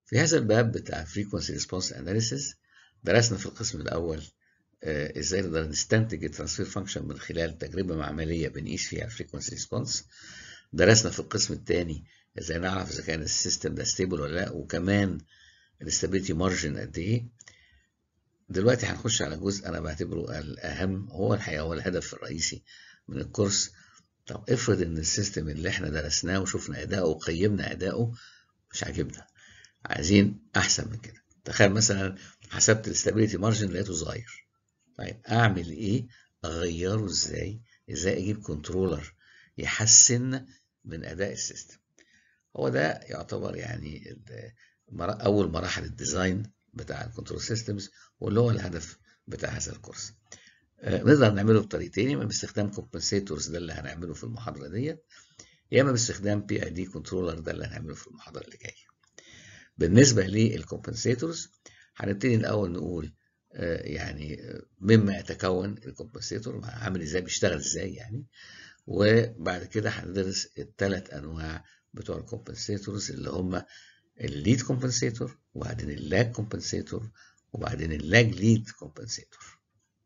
في هذا الباب بتاع frequency response analysis درسنا في القسم الأول آه، ازاي نقدر نستنتج الترانسفير فانكشن من خلال تجربة معملية بنقيس فيها الفريكونسي ريسبونس درسنا في القسم الثاني ازاي نعرف اذا كان السيستم ده ستيبل ولا لا وكمان الاستابيليتي مارجن قد ايه دلوقتي هنخش على جزء انا بعتبره الاهم هو الحقيقه هو الهدف الرئيسي من الكورس طب افرض ان السيستم اللي احنا درسناه وشفنا اداؤه وقيمنا اداؤه مش عاجبنا عايزين احسن من كده تخيل مثلا حسبت الاستابيليتي مارجن لقيته صغير طيب اعمل ايه اغيره ازاي ازاي اجيب كنترولر يحسن من اداء السيستم هو ده يعتبر يعني ال- مرا- اول مراحل الديزاين بتاع الكنترول سيستمز واللي هو الهدف بتاع هذا الكورس آه، نقدر نعمله بطريقتين يا اما باستخدام كومبنسيتورز ده اللي هنعمله في المحاضره ديت يا اما باستخدام بي اي دي كنترولر ده اللي هنعمله في المحاضره اللي جايه بالنسبه للكومبنسيتورز هنبتدي الاول نقول آه، يعني آه، مما يتكون الكومبنسيتور عامل ازاي بيشتغل ازاي يعني وبعد كده هندرس الثلاث انواع بتوع الكومبنسيتورز اللي هم الليد كومبنسيتور وبعدين اللاج كومبنسيتور وبعدين اللاج ليد كومبنسيتور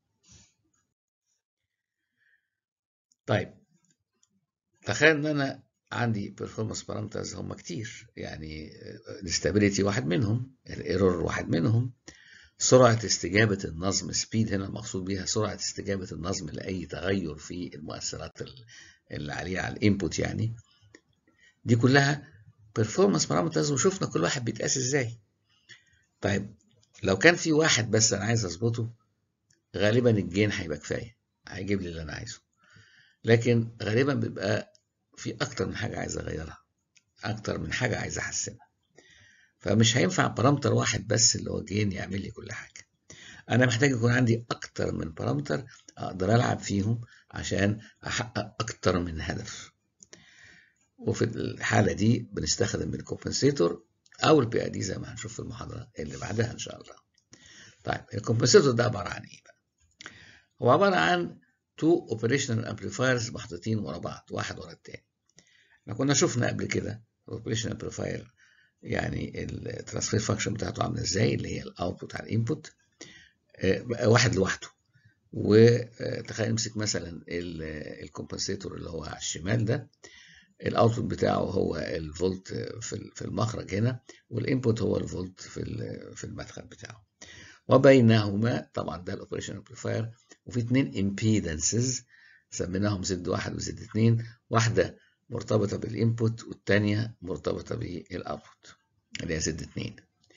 طيب تخيل ان انا عندي performance parameters هم كتير يعني الاستابيليتي واحد منهم الايرور واحد منهم سرعة استجابة النظم سبيد هنا المقصود بيها سرعة استجابة النظم لأي تغير في المؤثرات ال- اللي عليها على الانبوت يعني دي كلها performance parameters وشفنا كل واحد بيتقاس ازاي طيب لو كان في واحد بس انا عايز اظبطه غالبا الجين هيبقى كفايه هيجيب لي اللي انا عايزه لكن غالبا بيبقى في اكتر من حاجه عايز اغيرها اكتر من حاجه عايز احسنها فمش هينفع بارامتر واحد بس اللي هو جين يعمل لي كل حاجه انا محتاج يكون عندي اكتر من بارامتر اقدر العب فيهم عشان احقق اكتر من هدف وفي الحاله دي بنستخدم الكومبنسيتور او البي اي دي زي ما هنشوف في المحاضره اللي بعدها ان شاء الله طيب الكومبنسيتور ده عباره عن ايه بقى هو عباره عن تو اوبريشنال امبليفايرز محطوطين ورا بعض واحد ورا التاني احنا كنا شفنا قبل كده الاوبريشنال امبليفاير يعني الترانسفير فانكشن بتاعته عامله ازاي اللي هي الاوتبوت على الانبوت واحد لوحده وتخيل امسك مثلا الكومبنسيتور اللي هو على الشمال ده الاوتبوت بتاعه هو الفولت في في المخرج هنا والانبوت هو الفولت في في المدخل بتاعه وبينهما طبعا ده الاوبريشن امبليفاير وفي اتنين امبيدنسز سميناهم زد واحد وزد اتنين واحده مرتبطه بالانبوت والتانيه مرتبطه بالاوتبوت اللي هي زد اتنين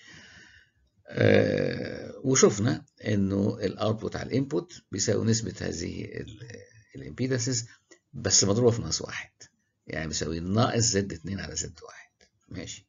آه وشفنا انه الاوتبوت على الانبوت بيساوي نسبه هذه الامبيدنسز بس مضروبه في ناقص واحد يعني بيساوي ناقص زد 2 على زد 1 ماشي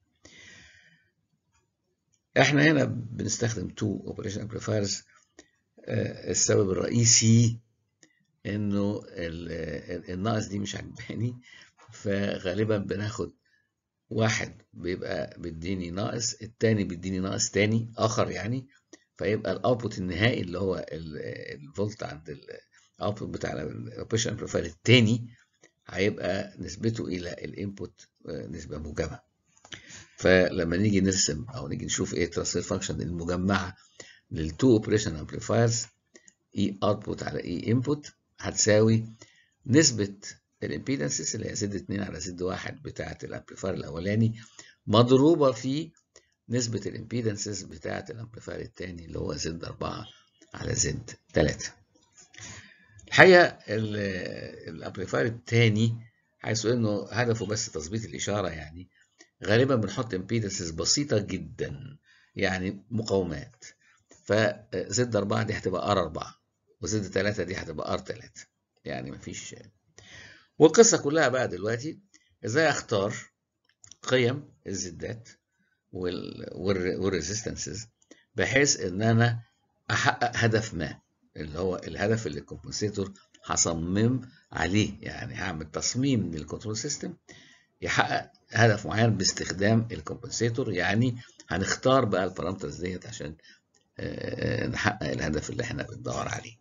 احنا هنا بنستخدم تو اوبريشن امبليفايرز السبب الرئيسي انه الناقص دي مش عجباني فغالبا بناخد واحد بيبقى بيديني ناقص التاني بيديني ناقص تاني اخر يعني فيبقى الاوتبوت النهائي اللي هو الفولت عند الاوتبوت بتاع الاوبريشن امبليفاير التاني هيبقى نسبته الى الانبوت نسبه موجبه فلما نيجي نرسم او نيجي نشوف ايه الترانسفير فانكشن المجمعه للتو اوبريشن امبليفايرز اي اوتبوت على اي انبوت هتساوي نسبه الامبيدنسز اللي هي زد 2 على زد 1 بتاعه الامبليفاير الاولاني مضروبه في نسبه الامبيدنسز بتاعه الامبليفاير الثاني اللي هو زد 4 على زد 3 الحقيقه الامبليفاير الثاني حيث انه هدفه بس تظبيط الاشاره يعني غالبا بنحط امبيدنسز بسيطه جدا يعني مقاومات فزد 4 دي هتبقى ار 4 وزد 3 دي هتبقى ار 3 يعني مفيش والقصه كلها بقى دلوقتي ازاي اختار قيم الزدات والريزيستنسز بحيث ان انا احقق هدف ما اللي هو الهدف اللي الكومبنسيتور هصمم عليه يعني هعمل تصميم للكنترول سيستم يحقق هدف معين باستخدام الكومبنسيتور يعني هنختار بقى البارامترز ديت عشان نحقق الهدف اللي احنا بندور عليه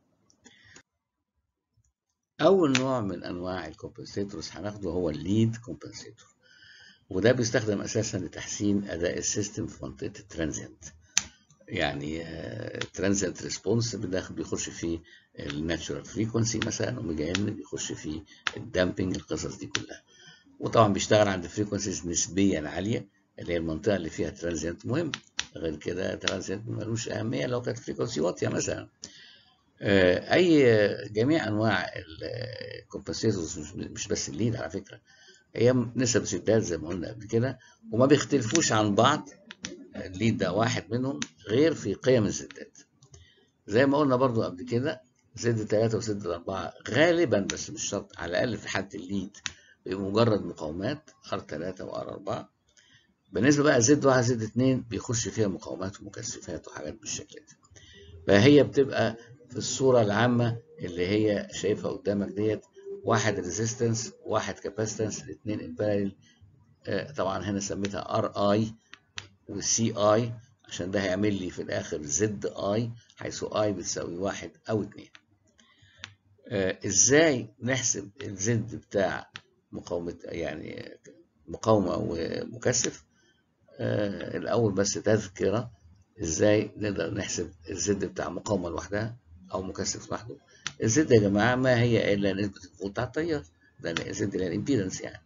اول نوع من انواع الكومبنسيتورز هناخده هو الليد كومبنسيتور وده بيستخدم اساسا لتحسين اداء السيستم في منطقه الترانزيت يعني ترانزيت ريسبونس بيخش فيه الناتشورال فريكونسي مثلا اوميجا ان بيخش فيه الدامبنج القصص دي كلها وطبعا بيشتغل عند فريكونسيز نسبيا عاليه اللي هي المنطقه اللي فيها ترانزيت مهم غير كده ترانزيت ملوش اهميه لو كانت فريكونسي واطيه مثلا اي جميع انواع الكومبنسيتورز مش بس الليد على فكره هي نسب سدات زي ما قلنا قبل كده وما بيختلفوش عن بعض الليد ده واحد منهم غير في قيم الزدات زي ما قلنا برضو قبل كده زد 3 وزد 4 غالبا بس مش شرط على الاقل في حاله الليد بمجرد مقاومات ار 3 وار 4 بالنسبه بقى زد 1 زد 2 بيخش فيها مقاومات ومكثفات وحاجات بالشكل ده فهي بتبقى في الصوره العامه اللي هي شايفها قدامك ديت واحد ريزيستنس واحد كاباسيتنس الاثنين امبارل طبعا هنا سميتها ار اي والسي اي عشان ده هيعمل لي في الاخر زد اي حيث اي بتساوي واحد او اتنين آه ازاي نحسب الزد بتاع مقاومة يعني مقاومة ومكثف آه الاول بس تذكرة ازاي نقدر نحسب الزد بتاع مقاومة لوحدها او مكثف لوحده الزد يا جماعة ما هي الا نسبة الفولت على التيار ده الزد اللي هي الامبيدنس يعني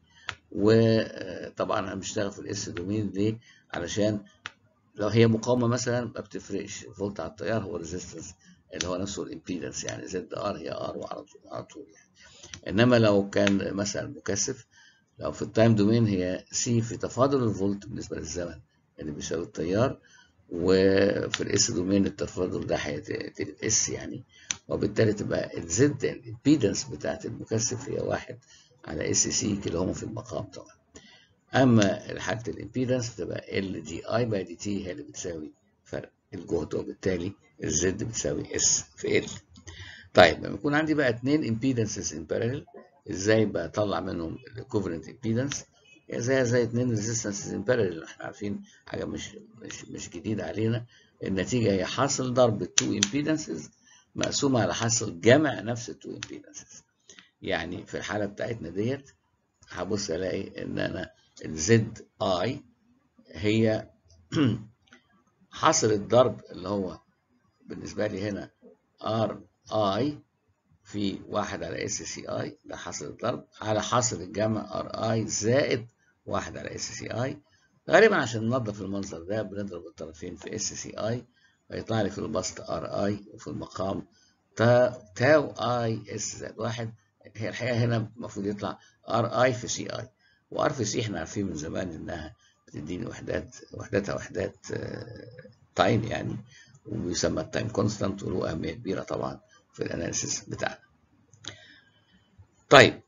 وطبعا هنشتغل في الاس دومين ليه علشان لو هي مقاومه مثلا ما بتفرقش فولت على التيار هو ريزيستنس اللي هو نفسه الامبيدنس يعني زد ار هي ار وعلى طول على طول يعني انما لو كان مثلا مكثف لو في التايم دومين هي سي في تفاضل الفولت بالنسبه للزمن اللي بيساوي التيار وفي الاس دومين التفاضل ده هيتقلب اس يعني وبالتالي تبقى الزد الامبيدنس بتاعت المكثف هي واحد على اس سي كلاهما في المقام طبعا اما حاله الامبيدنس تبقى ال دي اي باي دي تي هي اللي بتساوي فرق الجهد وبالتالي الزد بتساوي اس في ال طيب لما يكون عندي بقى اتنين امبيدنسز ان بارallel ازاي بطلع منهم الايكوفالنت امبيدنس هي زي زي اتنين ريزيستنسز ان بارallel احنا عارفين حاجه مش مش مش جديده علينا النتيجه هي حاصل ضرب التو امبيدنسز مقسومه على حاصل جمع نفس التو امبيدنسز يعني في الحاله بتاعتنا ديت هبص الاقي ان انا الزد اي هي حاصل الضرب اللي هو بالنسبه لي هنا ار اي في واحد على اس سي اي ده حاصل الضرب على حاصل الجمع ار اي زائد واحد على اس سي اي غالبا عشان ننظف المنظر ده بنضرب الطرفين في اس سي اي فيطلع لي في البسط ار اي وفي المقام تاو اي اس زائد واحد هي الحقيقه هنا المفروض يطلع ار اي في سي اي وار في سي احنا عارفين من زمان انها بتديني وحدات وحداتها وحدات تايم يعني وبيسمى التايم كونستانت وله اهميه كبيره طبعا في الاناليسيس بتاعنا. طيب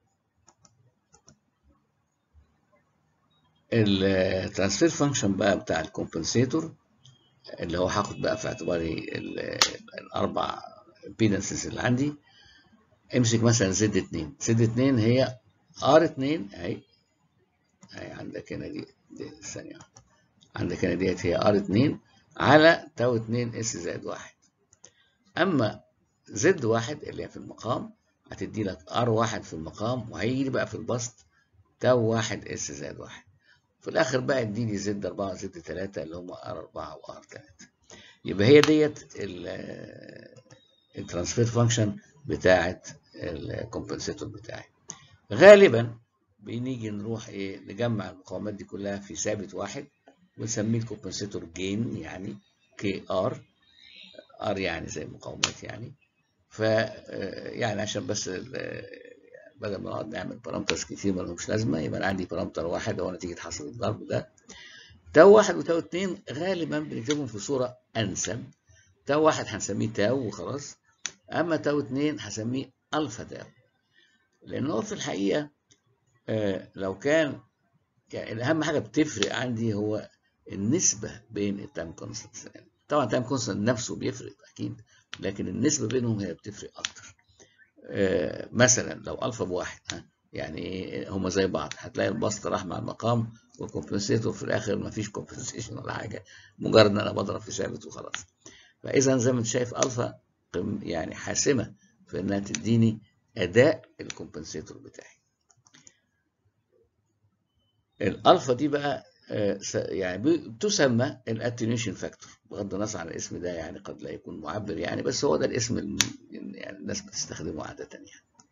الترانسفير فانكشن بقى بتاع الكومبنسيتور اللي هو هاخد بقى في اعتباري الاربع امبيدنسز اللي عندي امسك مثلا زد 2 زد 2 هي ار 2 اهي اهي عندك هنا دي, دي ثانيه عندك هنا ديت هي ار 2 على تاو 2 اس زائد 1 اما زد 1 اللي هي في المقام هتدي لك ار 1 في المقام وهيجي بقى في البسط تاو 1 اس زائد 1 في الاخر بقى اديني زد 4 زد 3 اللي هم ار 4 وار 3 يبقى هي ديت الترانسفير فانكشن بتاعت الكومبنسيتور بتاعي غالبا بنيجي نروح ايه نجمع المقاومات دي كلها في ثابت واحد ونسميه الكومبنسيتور جين يعني كي ار ار يعني زي المقاومات يعني ف يعني عشان بس بدل ما نقعد نعمل بارامترز كتير مالهمش لازمه يبقى انا عندي بارامتر واحد هو نتيجه حصل الضرب ده تاو واحد وتاو اتنين غالبا بنكتبهم في صوره انسب تاو واحد هنسميه تاو وخلاص اما تاو اتنين هسميه الفا تاو لان هو في الحقيقه آه لو كان يعني اهم حاجه بتفرق عندي هو النسبه بين التايم كونستنتس طبعا التايم كونستنت نفسه بيفرق اكيد لكن النسبه بينهم هي بتفرق اكتر آه مثلا لو الفا بواحد ها يعني هما زي بعض هتلاقي البسط راح مع المقام والكومبنسيتور في الاخر مفيش كومبنسيشن ولا حاجه مجرد ان انا بضرب في ثابت وخلاص فاذا زي ما انت شايف الفا يعني حاسمه في انها تديني اداء الكومبنسيتور بتاعي الالفا دي بقى آه، س- يعني ب- تسمى الاتنيوشن فاكتور بغض النظر عن الاسم ده يعني قد لا يكون معبر يعني بس هو ده الاسم الم- يعني الناس بتستخدمه عادة يعني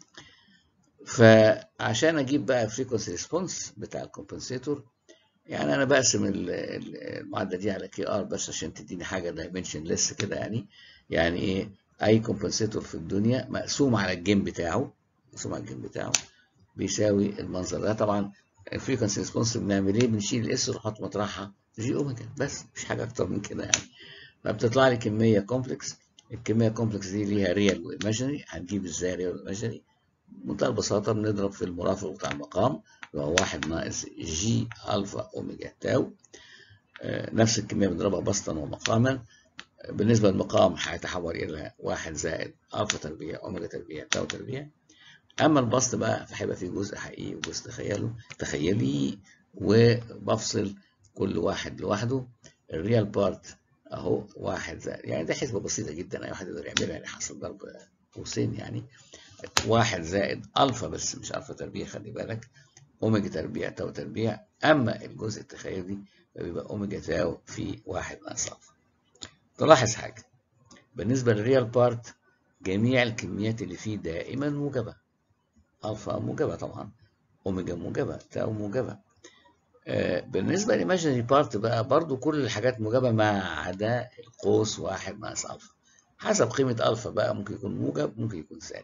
فعشان اجيب بقى فريكونسي ريسبونس بتاع الكومبنسيتور يعني انا بقسم ال- ال- المعادله دي على كي ار بس عشان تديني حاجه دايمنشن ليس كده يعني يعني ايه اي كومبنسيتور في الدنيا مقسوم على الجيم بتاعه مقسوم على الجيم بتاعه بيساوي المنظر ده طبعا الفريكونسي ريسبونس بنعمل ايه بنشيل الاس ونحط مطرحها جي اوميجا بس مش حاجه اكتر من كده يعني فبتطلع لي كميه كومبلكس الكميه كومبلكس دي ليها ريال وايماجينري هنجيب ازاي ريال وايماجينري بمنتهى البساطه بنضرب في المرافق بتاع المقام اللي هو واحد ناقص جي الفا اوميجا تاو آه، نفس الكميه بنضربها بسطا ومقاما بالنسبه للمقام هيتحول الى واحد زائد الفا تربيع اوميجا تربيع تاو تربيع اما البسط بقى فهيبقى فيه جزء حقيقي وجزء تخيله تخيلي وبفصل كل واحد لوحده الريال بارت اهو واحد زائد يعني ده حسبه بسيطه جدا اي واحد يقدر يعملها يعني حصل ضرب قوسين يعني واحد زائد الفا بس مش الفا تربيع خلي بالك اوميجا تربيع تاو تربيع اما الجزء التخيلي فبيبقى اوميجا تاو في واحد ناقص الفا تلاحظ حاجه بالنسبه للريال بارت جميع الكميات اللي فيه دائما موجبه الفا موجبه طبعا اوميجا موجبه تاو موجبه آه، بالنسبه للايماجينري بارت بقى برضو كل الحاجات موجبه ما عدا القوس واحد ناقص الفا حسب قيمه الفا بقى ممكن يكون موجب ممكن يكون سالب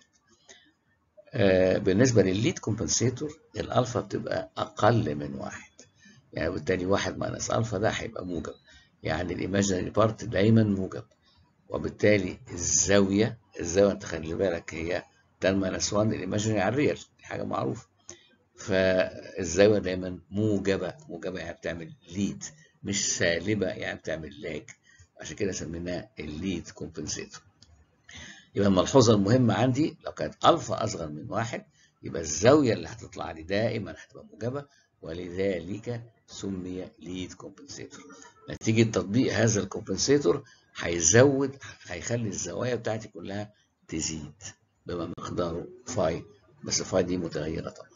آه، بالنسبه للليد كومبنسيتور الالفا بتبقى اقل من واحد يعني بالتالي واحد ناقص الفا ده هيبقى موجب يعني الايماجينري بارت دايما موجب وبالتالي الزاويه الزاويه انت خلي بالك هي 10 ماينس 1 الايماجينري على الريال دي حاجه معروفه فالزاويه دايما موجبه موجبه يعني بتعمل ليد مش سالبه يعني بتعمل لاج عشان كده سميناه الليد كومبنسيتور يبقى الملحوظه المهمه عندي لو كانت الفا اصغر من واحد يبقى الزاويه اللي هتطلع لي دائما هتبقى موجبه ولذلك سمي ليد كومبنسيتور نتيجه تطبيق هذا الكومبنسيتور هيزود هيخلي الزوايا بتاعتي كلها تزيد بما مقداره فاي بس فاي دي متغيره طبعا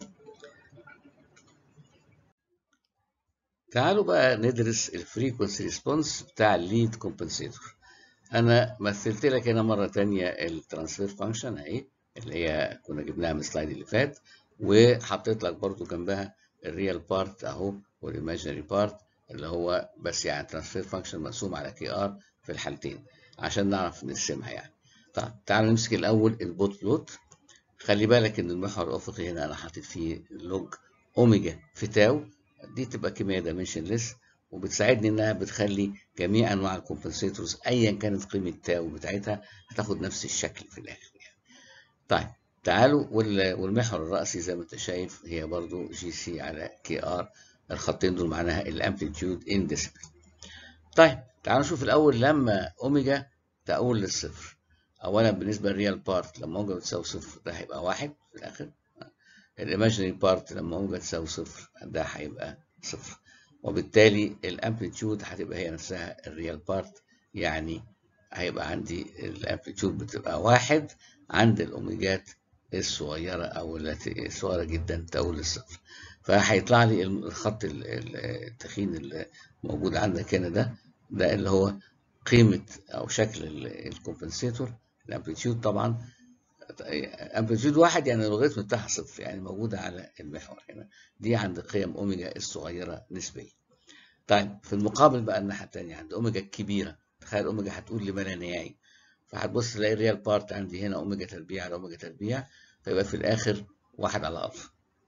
تعالوا بقى ندرس الفريكونسي ريسبونس بتاع الليد كومبنسيتور انا مثلت لك هنا مره تانية الترانسفير فانكشن اهي اللي هي كنا جبناها من السلايد اللي فات وحطيت لك برضو جنبها الريال بارت اهو والايماجينري بارت اللي هو بس يعني ترانسفير فانكشن مقسوم على كي ار في الحالتين عشان نعرف نرسمها يعني طيب تعالوا نمسك الاول البوت بلوت خلي بالك ان المحور الافقي هنا انا حاطط فيه لوج اوميجا في تاو دي تبقى كميه دايمنشن ليس وبتساعدني انها بتخلي جميع انواع الكومبنسيتورز ايا كانت قيمه تاو بتاعتها هتاخد نفس الشكل في الاخر يعني. طيب تعالوا وال- والمحور الرأسي زي ما انت شايف هي برضو جي سي على كي ار الخطين دول معناها الامبليتيود ان ديسبل طيب تعالوا نشوف الاول لما اوميجا تقول للصفر اولا بالنسبه للريال بارت لما اوميجا بتساوي صفر ده هيبقى واحد في الاخر الايماجينري بارت لما اوميجا تساوي صفر ده هيبقى صفر وبالتالي الامبليتيود هتبقى هي نفسها الريال بارت يعني هيبقى عندي الامبليتيود بتبقى واحد عند الاوميجات الصغيره او التي صغيره جدا تقول للصفر فهيطلع لي الخط ال- ال- التخين اللي موجود عندك هنا ده ده اللي هو قيمه او شكل ال- الكومبنسيتور الامبليتيود طبعا امبليتيود واحد يعني اللوغاريتم بتاعها صفر يعني موجوده على المحور هنا دي عند قيم اوميجا الصغيره نسبيا طيب في المقابل بقى الناحيه الثانيه عند اوميجا الكبيره تخيل اوميجا هتقول لي ما لا نهائي فهتبص تلاقي الريال بارت عندي هنا اوميجا تربيع على اوميجا تربيع فيبقى في الاخر واحد على الفا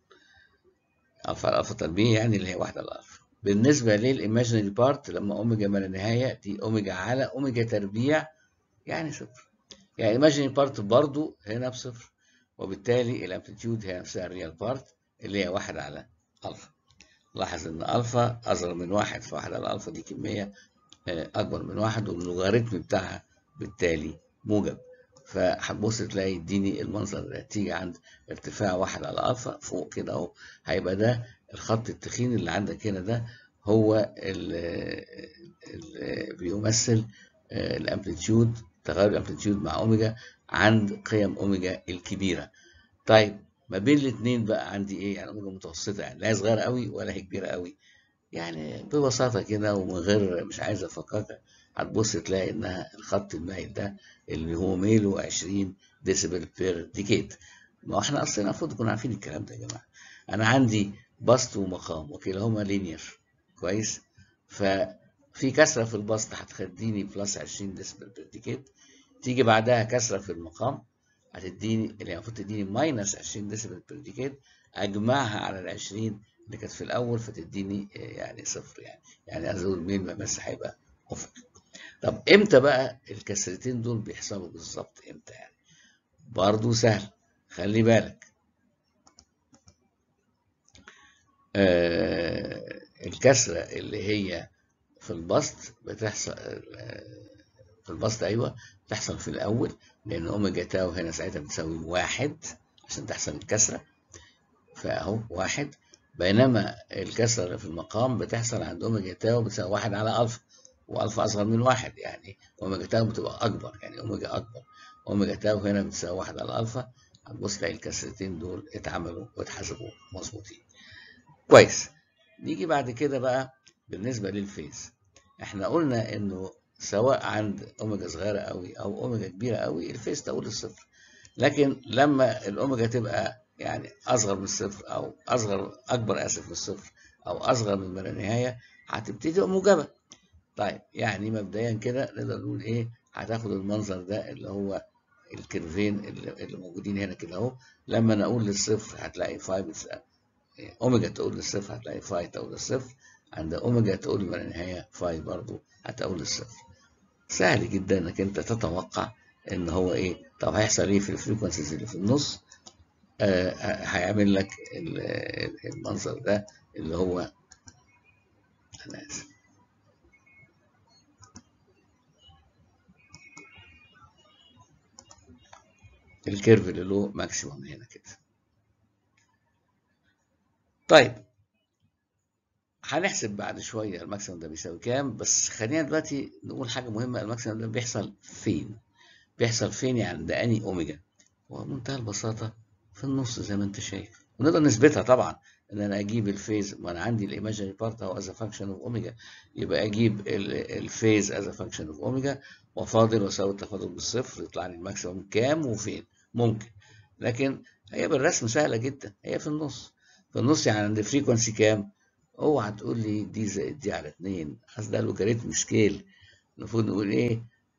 الفا على الفا تربيع يعني اللي هي واحد على الفا بالنسبه للايماجينري بارت لما اوميجا ما لا نهايه دي اوميجا على اوميجا تربيع يعني صفر يعني الايماجينري بارت برضو هنا بصفر وبالتالي الامبليتيود هي نفسها الريال بارت اللي هي واحد على الفا لاحظ ان الفا اصغر من واحد فواحد على الفا دي كميه آه، اكبر من واحد واللوغاريتم بتاعها بالتالي موجب فهتبص تلاقي يديني المنظر ده تيجي عند ارتفاع واحد على الفا فوق كده اهو هيبقى ده الخط التخين اللي عندك هنا ده هو اللي بيمثل آه، الامبليتيود تغير الامبليتيود مع اوميجا عند قيم اوميجا الكبيره طيب ما بين الاثنين بقى عندي ايه يعني اوميجا متوسطه يعني لا هي صغيره قوي ولا هي كبيره قوي يعني ببساطه كده ومن غير مش عايز افكرك هتبص تلاقي انها الخط المائل ده اللي هو ميله 20 ديسيبل بير ديكيد ما احنا اصلا المفروض نكون عارفين الكلام ده يا جماعه انا عندي بسط ومقام وكلاهما لينير كويس ففي كسره في البسط هتخديني بلس 20 ديسيبل بير ديكيد تيجي بعدها كسره في المقام هتديني اللي المفروض تديني ماينس 20 ديسيبل بير ديكيد اجمعها على ال 20 اللي كانت في الاول فتديني يعني صفر يعني يعني ازود ميل بس هيبقى افق طب امتى بقى الكسرتين دول بيحصلوا بالظبط امتى يعني برضه سهل خلي بالك آه الكسرة اللي هي في البسط بتحصل آه في البسط ايوه بتحصل في الاول لان اوميجا تاو هنا ساعتها بتساوي واحد عشان تحصل الكسرة فاهو واحد بينما الكسرة اللي في المقام بتحصل عند اوميجا تاو بتساوي واحد على الفا والفا اصغر من واحد يعني اوميجا تاو بتبقى اكبر يعني اوميجا اكبر اوميجا تاو هنا بتساوي واحد على الفا هتبص تلاقي الكسرتين دول اتعملوا واتحسبوا مظبوطين كويس نيجي بعد كده بقى بالنسبه للفيز احنا قلنا انه سواء عند اوميجا صغيره قوي او اوميجا كبيره قوي الفيز تقول الصفر لكن لما الاوميجا تبقى يعني اصغر من الصفر او اصغر اكبر اسف من الصفر او اصغر من ما لا نهايه هتبتدي تبقى موجبه طيب يعني مبدئيا كده نقدر نقول ايه هتاخد المنظر ده اللي هو الكيرفين اللي, اللي موجودين هنا كده اهو لما نقول للصفر هتلاقي فاي بتسأل اوميجا تقول للصفر هتلاقي فاي تقول للصفر عند اوميجا تقول ما لا نهايه فاي برضو هتقول للصفر سهل جدا انك انت تتوقع ان هو ايه طب هيحصل ايه في الفريكونسيز اللي في النص آه هيعمل لك المنظر ده اللي هو انا اسف الكيرف اللي له ماكسيموم هنا كده طيب هنحسب بعد شويه الماكسيموم ده بيساوي كام بس خلينا دلوقتي نقول حاجه مهمه الماكسيموم ده بيحصل فين بيحصل فين يعني عند اني اوميجا ومنتهى البساطه في النص زي ما انت شايف ونقدر نثبتها طبعا ان انا اجيب الفيز وانا عندي الايماجينري بارت اهو از فانكشن اوف اوميجا يبقى اجيب الفيز از فانكشن اوف اوميجا وافاضل واساوي التفاضل بالصفر يطلع لي الماكسيموم كام وفين ممكن لكن هي بالرسم سهله جدا هي في النص في النص يعني عند فريكونسي كام اوعى تقول لي دي زائد دي على 2 اصل ده لوجاريتم سكيل المفروض نقول ايه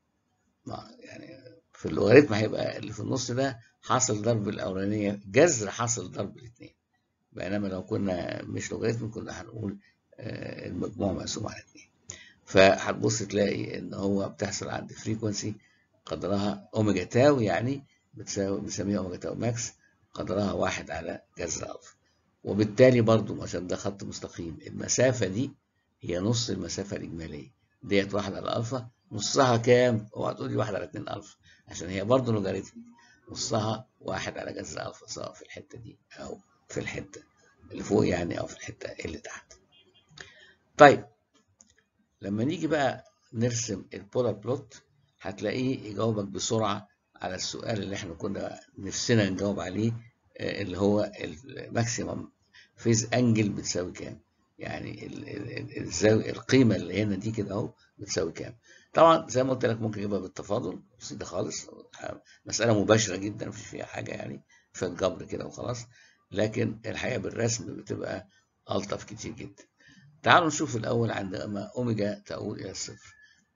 يعني في اللوغاريتم هيبقى اللي في النص ده حاصل ضرب الاولانيه جذر حاصل ضرب الاثنين بينما لو كنا مش لوغاريتم كنا هنقول المجموع مقسوم على 2 فهتبص تلاقي ان هو بتحصل عند فريكونسي قدرها اوميجا تاو يعني بتساوي بنسميها اوميجا تاو ماكس قدرها واحد على جذر الفا وبالتالي برضو عشان ده خط مستقيم المسافة دي هي نص المسافة الإجمالية ديت واحد على ألفا نصها كام؟ اوعى تقول لي واحد على اتنين ألفا عشان هي برضو لوجاريتم نصها واحد على جذر ألفا سواء في الحتة دي أو في الحتة اللي فوق يعني أو في الحتة اللي تحت. طيب لما نيجي بقى نرسم البولار بلوت هتلاقيه يجاوبك بسرعة على السؤال اللي احنا كنا نفسنا نجاوب عليه اللي هو الماكسيمم فيز انجل بتساوي كام يعني الزاوية القيمة اللي هنا دي كده اهو بتساوي كام طبعا زي ما قلت لك ممكن اجيبها بالتفاضل بسيطة خالص مسألة مباشرة جدا مفيش فيها حاجة يعني في الجبر كده وخلاص لكن الحقيقة بالرسم بتبقى ألطف كتير جدا تعالوا نشوف الأول عندما أوميجا تؤول إلى الصفر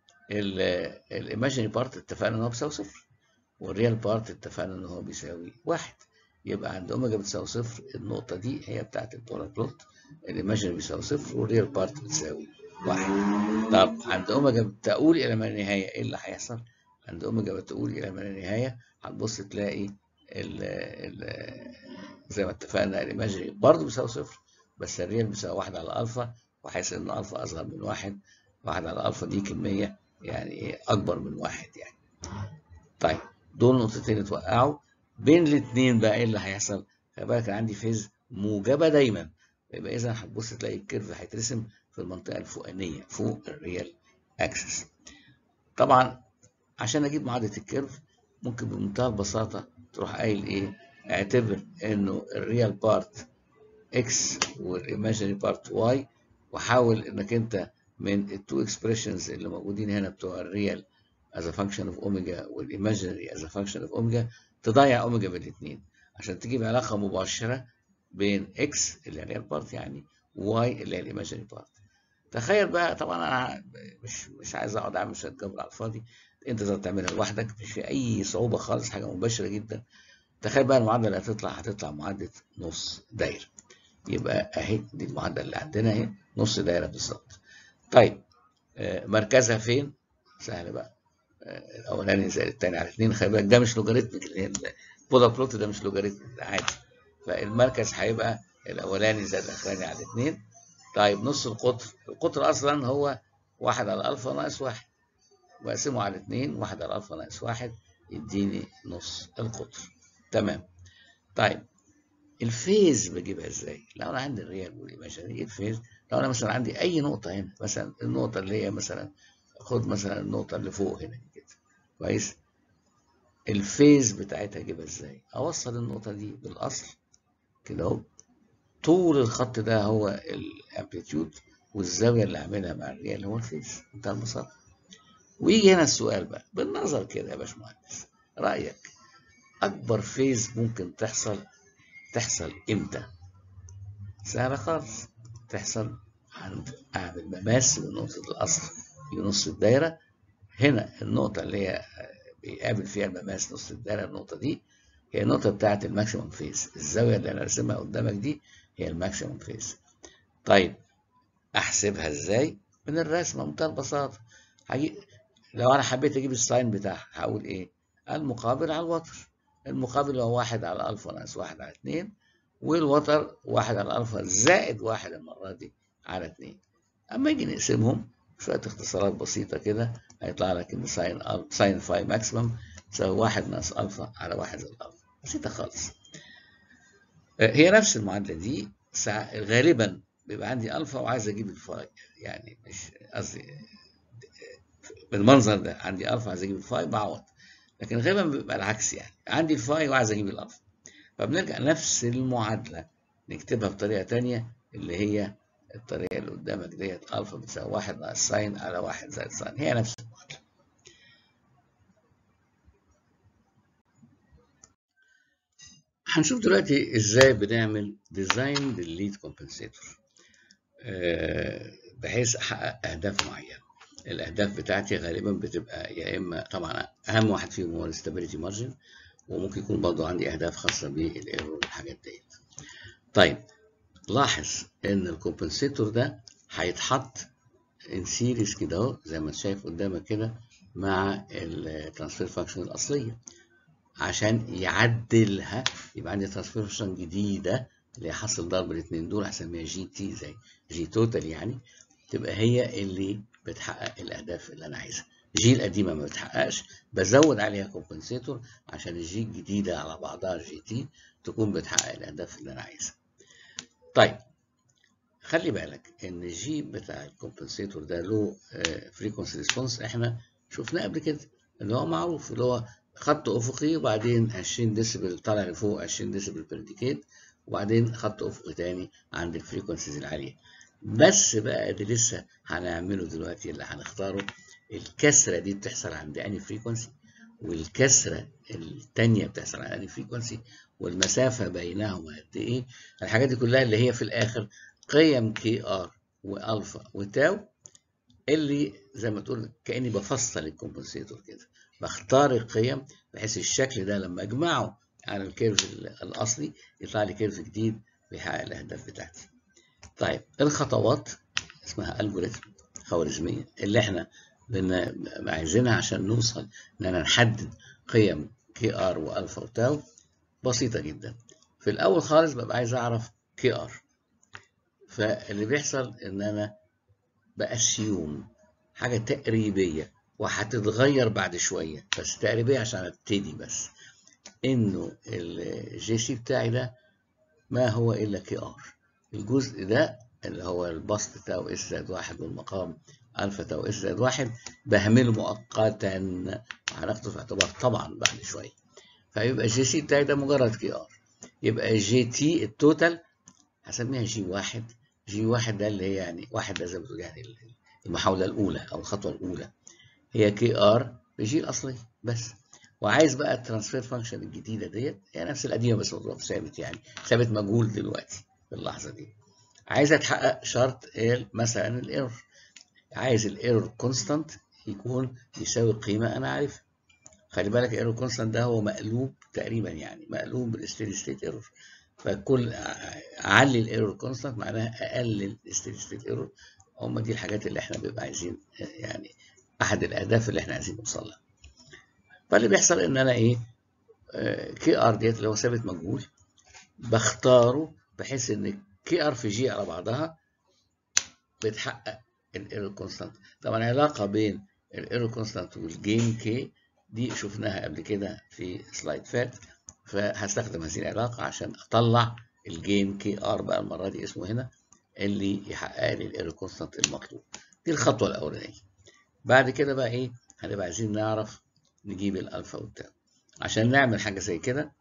الايماجينري بارت اتفقنا ان هو بيساوي صفر والريال بارت اتفقنا ان هو بيساوي واحد يبقى عند اوميجا بتساوي صفر النقطة دي هي بتاعت البولار بلوت الايماجينري بيساوي صفر والريال بارت بتساوي واحد طب عند اوميجا بتقول الى ما لا نهاية ايه اللي هيحصل؟ عند اوميجا بتقول الى ما لا نهاية هتبص تلاقي ال ال زي ما اتفقنا الايماجينري برضه بيساوي صفر بس الريال بيساوي واحد على الفا وحيث ان الفا اصغر من واحد واحد على الفا دي كمية يعني اكبر من واحد يعني طيب دول نقطتين اتوقعوا بين الاثنين بقى ايه اللي هيحصل خلي بالك عندي فيز موجبه دايما يبقى اذا هتبص تلاقي الكيرف هيترسم في المنطقه الفوقانيه فوق الريال اكسس طبعا عشان اجيب معادله الكيرف ممكن بمنتهى البساطه تروح قايل ايه اعتبر انه الريال بارت اكس والايماجينري بارت واي وحاول انك انت من التو اكسبريشنز اللي موجودين هنا بتوع الريال as a function of omega والايماجينري as a function of omega تضيع اوميجا بالاثنين عشان تجيب علاقه مباشره بين اكس اللي هي الريال بارت يعني واي اللي هي الايماجينري بارت تخيل بقى طبعا انا مش مش عايز اقعد اعمل شويه جبر على الفاضي انت تقدر تعملها لوحدك مش في اي صعوبه خالص حاجه مباشره جدا تخيل بقى المعادله اللي هتطلع هتطلع معادله نص دايره يبقى اهي دي المعادله اللي عندنا اهي نص دايره بالظبط طيب آه مركزها فين سهل بقى آه الاولاني زائد الثاني على 2 خلي بالك ده مش لوجاريتميك البودا بلوت ده مش لوجاريتميك ده عادي فالمركز هيبقى الاولاني زائد الاخراني على 2 طيب نص القطر القطر اصلا هو 1 على الفا ناقص 1 واقسمه على 2 1 على الفا ناقص 1 يديني نص القطر تمام طيب الفيز بجيبها ازاي لو انا عندي الريال والايماجينري الفيز لو انا مثلا عندي اي نقطه هنا مثلا النقطه اللي هي مثلا خد مثلا النقطه اللي فوق هنا كده كويس الفيز بتاعتها اجيبها ازاي اوصل النقطه دي بالاصل كده اهو طول الخط ده هو الامبليتيود والزاويه اللي عاملها مع الريال هو الفيز بتاع البساطه ويجي هنا السؤال بقى بالنظر كده يا باشمهندس رايك اكبر فيز ممكن تحصل تحصل امتى سهله خالص تحصل عند اعمل مماس لنقطه الاصل في نص الدايره هنا النقطه اللي هي بيقابل فيها المماس نص الدايره النقطه دي هي النقطه بتاعه الماكسيموم فيز الزاويه اللي انا راسمها قدامك دي هي الماكسيموم فيز طيب احسبها ازاي من الرسمه بمنتهى البساطه هجي لو انا حبيت اجيب الساين بتاعها هقول ايه المقابل على الوتر المقابل هو واحد على الفا ناقص واحد على اتنين والوتر واحد على الفا زائد واحد المرة دي على اتنين اما يجي نقسمهم شوية اختصارات بسيطة كده هيطلع لك ان ساين ساين فاي ماكسيمم تساوي واحد ناقص الفا على واحد زائد الفا بسيطة خالص هي نفس المعادلة دي غالبا بيبقى عندي الفا وعايز اجيب الفاي يعني مش قصدي بالمنظر ده عندي الفا عايز اجيب الفاي بعوض لكن غالبا بيبقى العكس يعني عندي الفاي وعايز اجيب الالفا فبنرجع نفس المعادله نكتبها بطريقه تانية اللي هي الطريقه اللي قدامك ديت الفا بتساوي واحد ناقص ساين على واحد زائد ساين هي نفس المعادله هنشوف دلوقتي ازاي بنعمل ديزاين للليد كومبنسيتور بحيث احقق اهداف معينه الاهداف بتاعتي غالبا بتبقى يا اما طبعا اهم واحد فيهم هو الاستابيليتي مارجن وممكن يكون برضه عندي اهداف خاصه بالايرور والحاجات ديت طيب لاحظ ان الكومبنسيتور ده هيتحط ان سيريز كده اهو زي ما انت شايف قدامك كده مع الترانسفير فانكشن الاصليه عشان يعدلها يبقى عندي ترانسفير فانكشن جديده اللي حصل ضرب الاثنين دول هسميها جي تي زي جي توتال يعني تبقى هي اللي بتحقق الاهداف اللي انا عايزها جي القديمه ما بتحققش بزود عليها كومبنسيتور عشان الجي الجديده على بعضها جي تي تكون بتحقق الاهداف اللي انا عايزها طيب خلي بالك ان الجي بتاع الكومبنسيتور ده له فريكونسي ريسبونس احنا شفناه قبل كده اللي هو معروف اللي هو خط افقي وبعدين 20 ديسيبل طالع لفوق 20 ديسيبل بير ديكيد وبعدين خط افقي تاني عند الفريكونسيز العاليه بس بقى اللي لسه هنعمله دلوقتي اللي هنختاره الكسره دي بتحصل عند اني فريكونسي والكسره الثانيه بتحصل عند اني فريكونسي والمسافه بينهما قد ايه الحاجات دي كلها اللي هي في الاخر قيم كي ار والفا وتاو اللي زي ما تقول كاني بفصل الكومبنسيتور كده بختار القيم بحيث الشكل ده لما اجمعه على الكيرف الاصلي يطلع لي كيرف جديد بيحقق الاهداف بتاعتي طيب الخطوات اسمها الجوريثم خوارزميه اللي احنا عايزينها عشان نوصل اننا نحدد قيم كي ار والفا وتاو بسيطه جدا في الاول خالص ببقى عايز اعرف كي ار فاللي بيحصل ان انا باسيوم حاجه تقريبيه وهتتغير بعد شويه بس تقريبيه عشان ابتدي بس انه الجي سي بتاعي ده ما هو الا كي ار الجزء ده اللي هو البسط تاو اس زائد واحد والمقام الفا تاو اس زائد واحد بهمله مؤقتا وهناخده في اعتبار طبعا بعد شويه فيبقى الجي سي بتاعي ده مجرد كي ار يبقى جي تي التوتال هسميها جي واحد جي واحد ده اللي هي يعني واحد ده زي ما بتقول يعني المحاولة الأولى أو الخطوة الأولى هي كي ار بجي الأصلية بس وعايز بقى الترانسفير فانكشن الجديدة ديت هي يعني نفس القديمة بس موضوع ثابت يعني ثابت مجهول دلوقتي في اللحظة دي عايزة تحقق شرط مثلا الايرور عايز الايرور كونستانت يكون يساوي قيمة أنا عارفها خلي بالك الايرور كونستانت ده هو مقلوب تقريبا يعني مقلوب بالستيدي ستيت ايرور فكل اعلي الايرور كونستانت معناها اقلل الستيدي ستيت ايرور هم دي الحاجات اللي احنا بنبقى عايزين يعني احد الاهداف اللي احنا عايزين نوصل لها فاللي بيحصل ان انا ايه كي ار ديت اللي هو ثابت مجهول بختاره بحيث ان كي ار في جي على بعضها بتحقق الايرور كونستانت طبعا علاقه بين الايرور كونستانت والجين كي دي شفناها قبل كده في سلايد فات فهستخدم هذه العلاقة عشان أطلع الجين كي ار بقى المرة دي اسمه هنا اللي يحقق لي الايرور كونستانت المطلوب دي الخطوة الأولانية بعد كده بقى إيه هنبقى عايزين نعرف نجيب الألفا والتاو عشان نعمل حاجة زي كده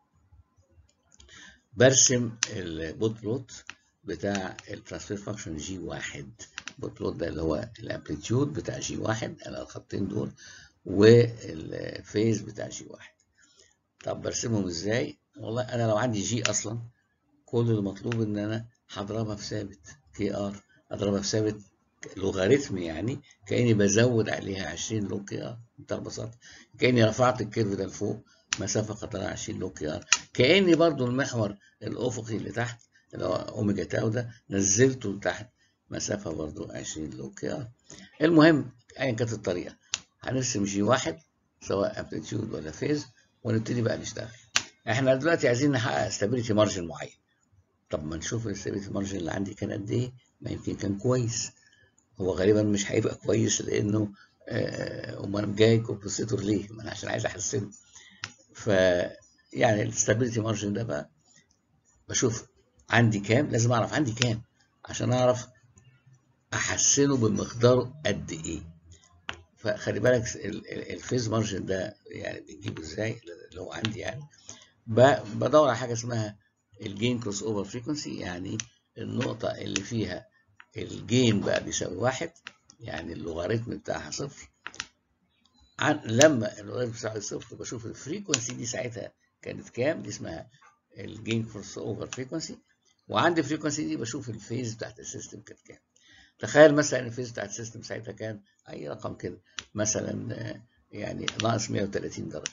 برسم البوت بلوت بتاع الترانسفير فانكشن جي واحد البوت بلوت ده اللي هو الامبليتيود بتاع جي واحد أنا الخطين دول والفيز بتاع جي واحد طب برسمهم ازاي والله انا لو عندي جي اصلا كل المطلوب ان انا هضربها في ثابت كي ار اضربها في ثابت لوغاريتم يعني كاني بزود عليها 20 لوج كي ار بمنتهى البساطه كاني رفعت الكيرف ده لفوق مسافه قطرها 20 لوج كي ار كاني برضو المحور الافقي اللي تحت اللي هو اوميجا تاو ده نزلته لتحت مسافه برضو 20 لوج كي ار المهم ايا كانت الطريقه هنرسم جي واحد سواء امبليتيود ولا فيز ونبتدي بقى نشتغل احنا دلوقتي عايزين نحقق استابيليتي مارجن معين طب ما نشوف الاستابيليتي مارجن اللي عندي كان قد ايه ما يمكن كان كويس هو غالبا مش هيبقى كويس لانه امال انا جاي كومبوزيتور ليه ما انا عشان عايز احسنه ف يعني الاستابيليتي مارجن ده بقى بشوف عندي كام لازم اعرف عندي كام عشان اعرف احسنه بمقدار قد ايه فخلي بالك الفيز مارجن ده يعني بنجيبه ازاي اللي هو عندي يعني بدور على حاجه اسمها الجين كروس اوفر فريكونسي يعني النقطه اللي فيها الجين بقى بيساوي واحد يعني اللوغاريتم بتاعها صفر عن لما اللوغاريتم بيساوي صفر بشوف الفريكونسي دي ساعتها كانت كام دي اسمها الجين كروس اوفر فريكونسي وعند الفريكونسي دي بشوف الفيز بتاعت السيستم كانت كام تخيل مثلا الفيز بتاعت السيستم ساعتها كان اي رقم كده مثلا يعني ناقص 130 درجه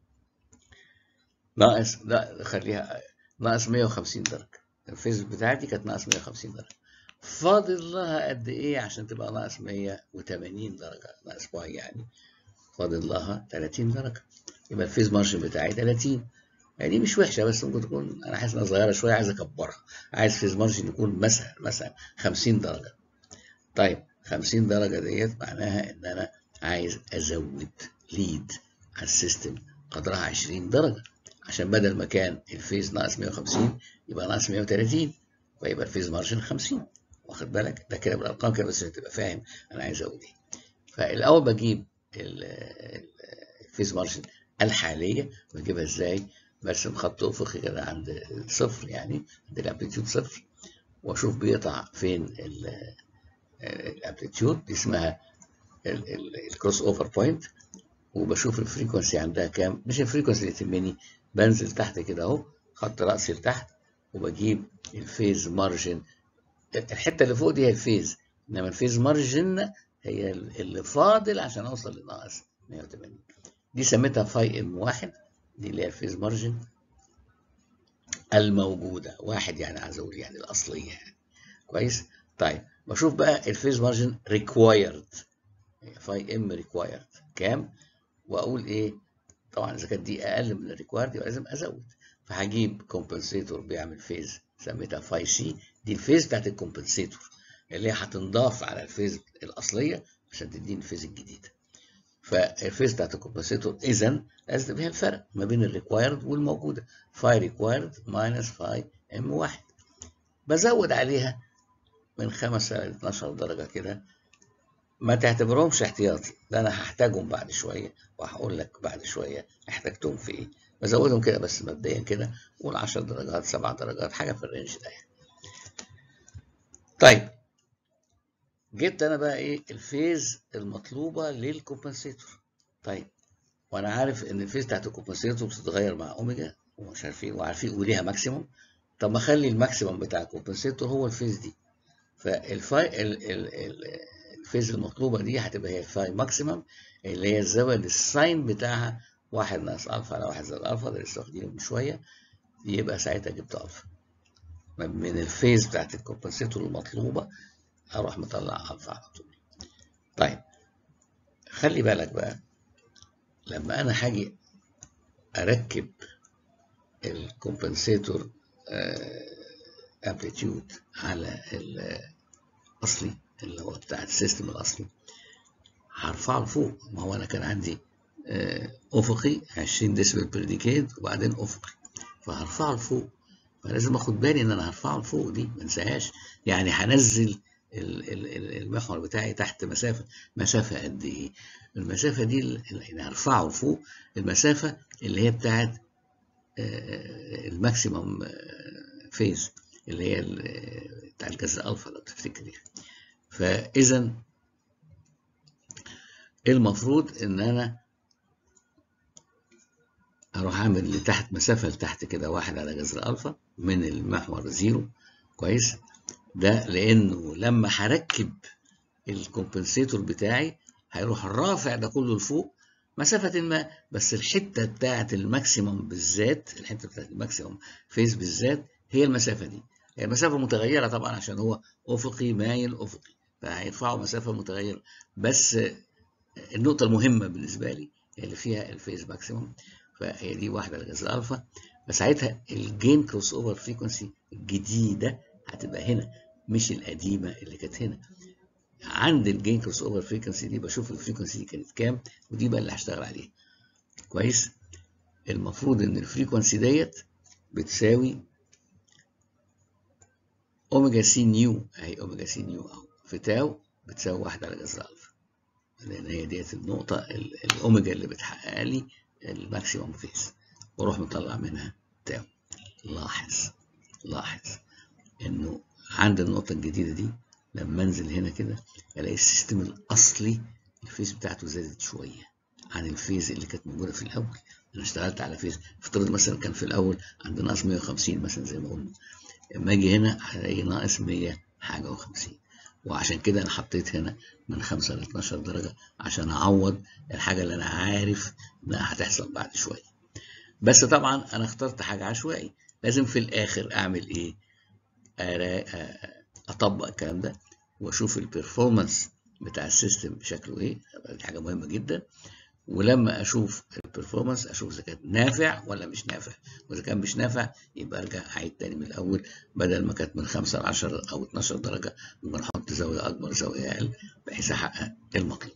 ناقص لا خليها ناقص 150 درجه الفيز بتاعتي كانت ناقص 150 درجه فاضل لها قد ايه عشان تبقى ناقص 180 درجه ناقص باي يعني فاضل لها 30 درجه يبقى الفيز مارجن بتاعي 30 يعني مش وحشه بس ممكن تكون انا حاسس انها صغيره شويه عايز اكبرها عايز فيز مارجن يكون مثلا مثلا 50 درجه طيب 50 درجة ديت معناها إن أنا عايز أزود ليد على السيستم قدرها 20 درجة عشان بدل ما كان الفيز ناقص 150 يبقى ناقص 130 فيبقى الفيز مارجن 50 واخد بالك ده كده بالأرقام كده بس عشان تبقى فاهم أنا عايز أقول إيه فالأول بجيب الفيز مارجن الحالية بجيبها إزاي برسم خط أفقي كده عند صفر يعني عند الأمبليتيود صفر وأشوف بيقطع فين الامبليتيود دي اسمها الكروس اوفر بوينت وبشوف الفريكونسي عندها كام مش الفريكونسي اللي تهمني بنزل تحت كده اهو خط راسي لتحت وبجيب الفيز مارجن الحته اللي فوق دي هي الفيز انما الفيز مارجن هي اللي فاضل عشان اوصل لناقص 180 دي سميتها فاي ام واحد دي اللي هي الفيز مارجن الموجوده واحد يعني عايز اقول يعني الاصليه يعني كويس طيب بشوف بقى الفيز مارجن ريكوايرد فاي ام ريكوايرد كام واقول ايه طبعا اذا كانت دي اقل من الريكوايرد يبقى لازم ازود فهجيب كومبنسيتور بيعمل فيز سميتها فاي سي دي الفيز بتاعت الكومبنسيتور اللي هي هتنضاف على الفيز الاصليه عشان تديني الفيز الجديده فالفيز بتاعت الكومبنسيتور اذا لازم تبقى الفرق ما بين الريكوايرد والموجوده فاي ريكوايرد ماينس فاي ام واحد بزود عليها من 5 ل 12 درجة كده ما تعتبرهمش احتياطي ده انا هحتاجهم بعد شوية وهقول لك بعد شوية احتاجتهم في ايه بزودهم كده بس مبدئيا كده قول 10 درجات 7 درجات حاجه في الرينج ده يعني. طيب جبت انا بقى ايه الفيز المطلوبه للكومبنسيتور طيب وانا عارف ان الفيز بتاعت الكومبنسيتور بتتغير مع اوميجا ومش عارفين وعارفين وليها ماكسيموم طب ما اخلي الماكسيموم بتاع الكومبنسيتور هو الفيز دي فالفاي ال ال ال الفيز المطلوبه دي هتبقى هي الفاي ماكسيمم اللي هي الزاويه الساين بتاعها واحد ناقص الفا على واحد زائد الفا ده لسه واخدينه من شويه يبقى ساعتها جبت الفا من الفيز بتاعت الكومبنسيتور المطلوبه اروح مطلع الفا على طول طيب خلي بالك بقى لما انا هاجي اركب الكومبنسيتور امبليتيود على الاصلي اللي هو بتاع السيستم الاصلي هرفعه لفوق ما هو انا كان عندي افقي 20 ديسبل بير ديكيد وبعدين افقي فهرفعه لفوق فلازم اخد بالي ان انا هرفعه لفوق دي ما انساهاش يعني هنزل المحور بتاعي تحت مسافه مسافه قد ايه المسافه دي اللي هرفعه لفوق المسافه اللي هي بتاعت الماكسيمم فيز اللي هي بتاع الجذر الفا لو تفتكر يعني فاذا المفروض ان انا اروح اعمل لتحت مسافه لتحت كده واحد على جذر الفا من المحور زيرو كويس ده لانه لما هركب الكومبنسيتور بتاعي هيروح رافع ده كله لفوق مسافة ما بس الحتة بتاعة الماكسيموم بالذات الحتة بتاعة الماكسيموم فيز بالذات هي المسافة دي هي مسافة متغيرة طبعا عشان هو أفقي مايل أفقي فهيرفعوا مسافة متغيرة بس النقطة المهمة بالنسبة لي هي اللي فيها الفيز ماكسيموم فهي دي واحدة لجذر ألفا فساعتها الجين كروس أوفر فريكونسي الجديدة هتبقى هنا مش القديمة اللي كانت هنا عند الجين كروس اوفر فريكونسي دي بشوف الفريكونسي دي كانت كام ودي بقى اللي هشتغل عليها كويس المفروض ان الفريكونسي ديت بتساوي اوميجا سي نيو اهي اوميجا سي نيو اهو في تاو بتساوي واحد على جذر الفا لان هي ديت النقطة الاوميجا اللي بتحقق لي الماكسيموم فيز واروح مطلع منها تاو لاحظ لاحظ انه عند النقطة الجديدة دي لما انزل هنا كده الاقي السيستم الاصلي الفيز بتاعته زادت شويه عن الفيز اللي كانت موجوده في الاول انا اشتغلت على فيز افترض مثلا كان في الاول عند ناقص 150 مثلا زي ما قلنا لما اجي هنا هلاقي ناقص 100 حاجه و50 وعشان كده انا حطيت هنا من 5 ل 12 درجه عشان اعوض الحاجه اللي انا عارف انها هتحصل بعد شويه بس طبعا انا اخترت حاجه عشوائي لازم في الاخر اعمل ايه اطبق الكلام ده واشوف البرفورمانس بتاع السيستم شكله ايه دي حاجه مهمه جدا ولما اشوف البرفورمانس اشوف اذا كان نافع ولا مش نافع واذا كان مش نافع يبقى ارجع اعيد تاني من الاول بدل ما كانت من 5 ل 10 او 12 درجه ممكن احط زاويه اكبر زاويه اقل بحيث احقق المطلوب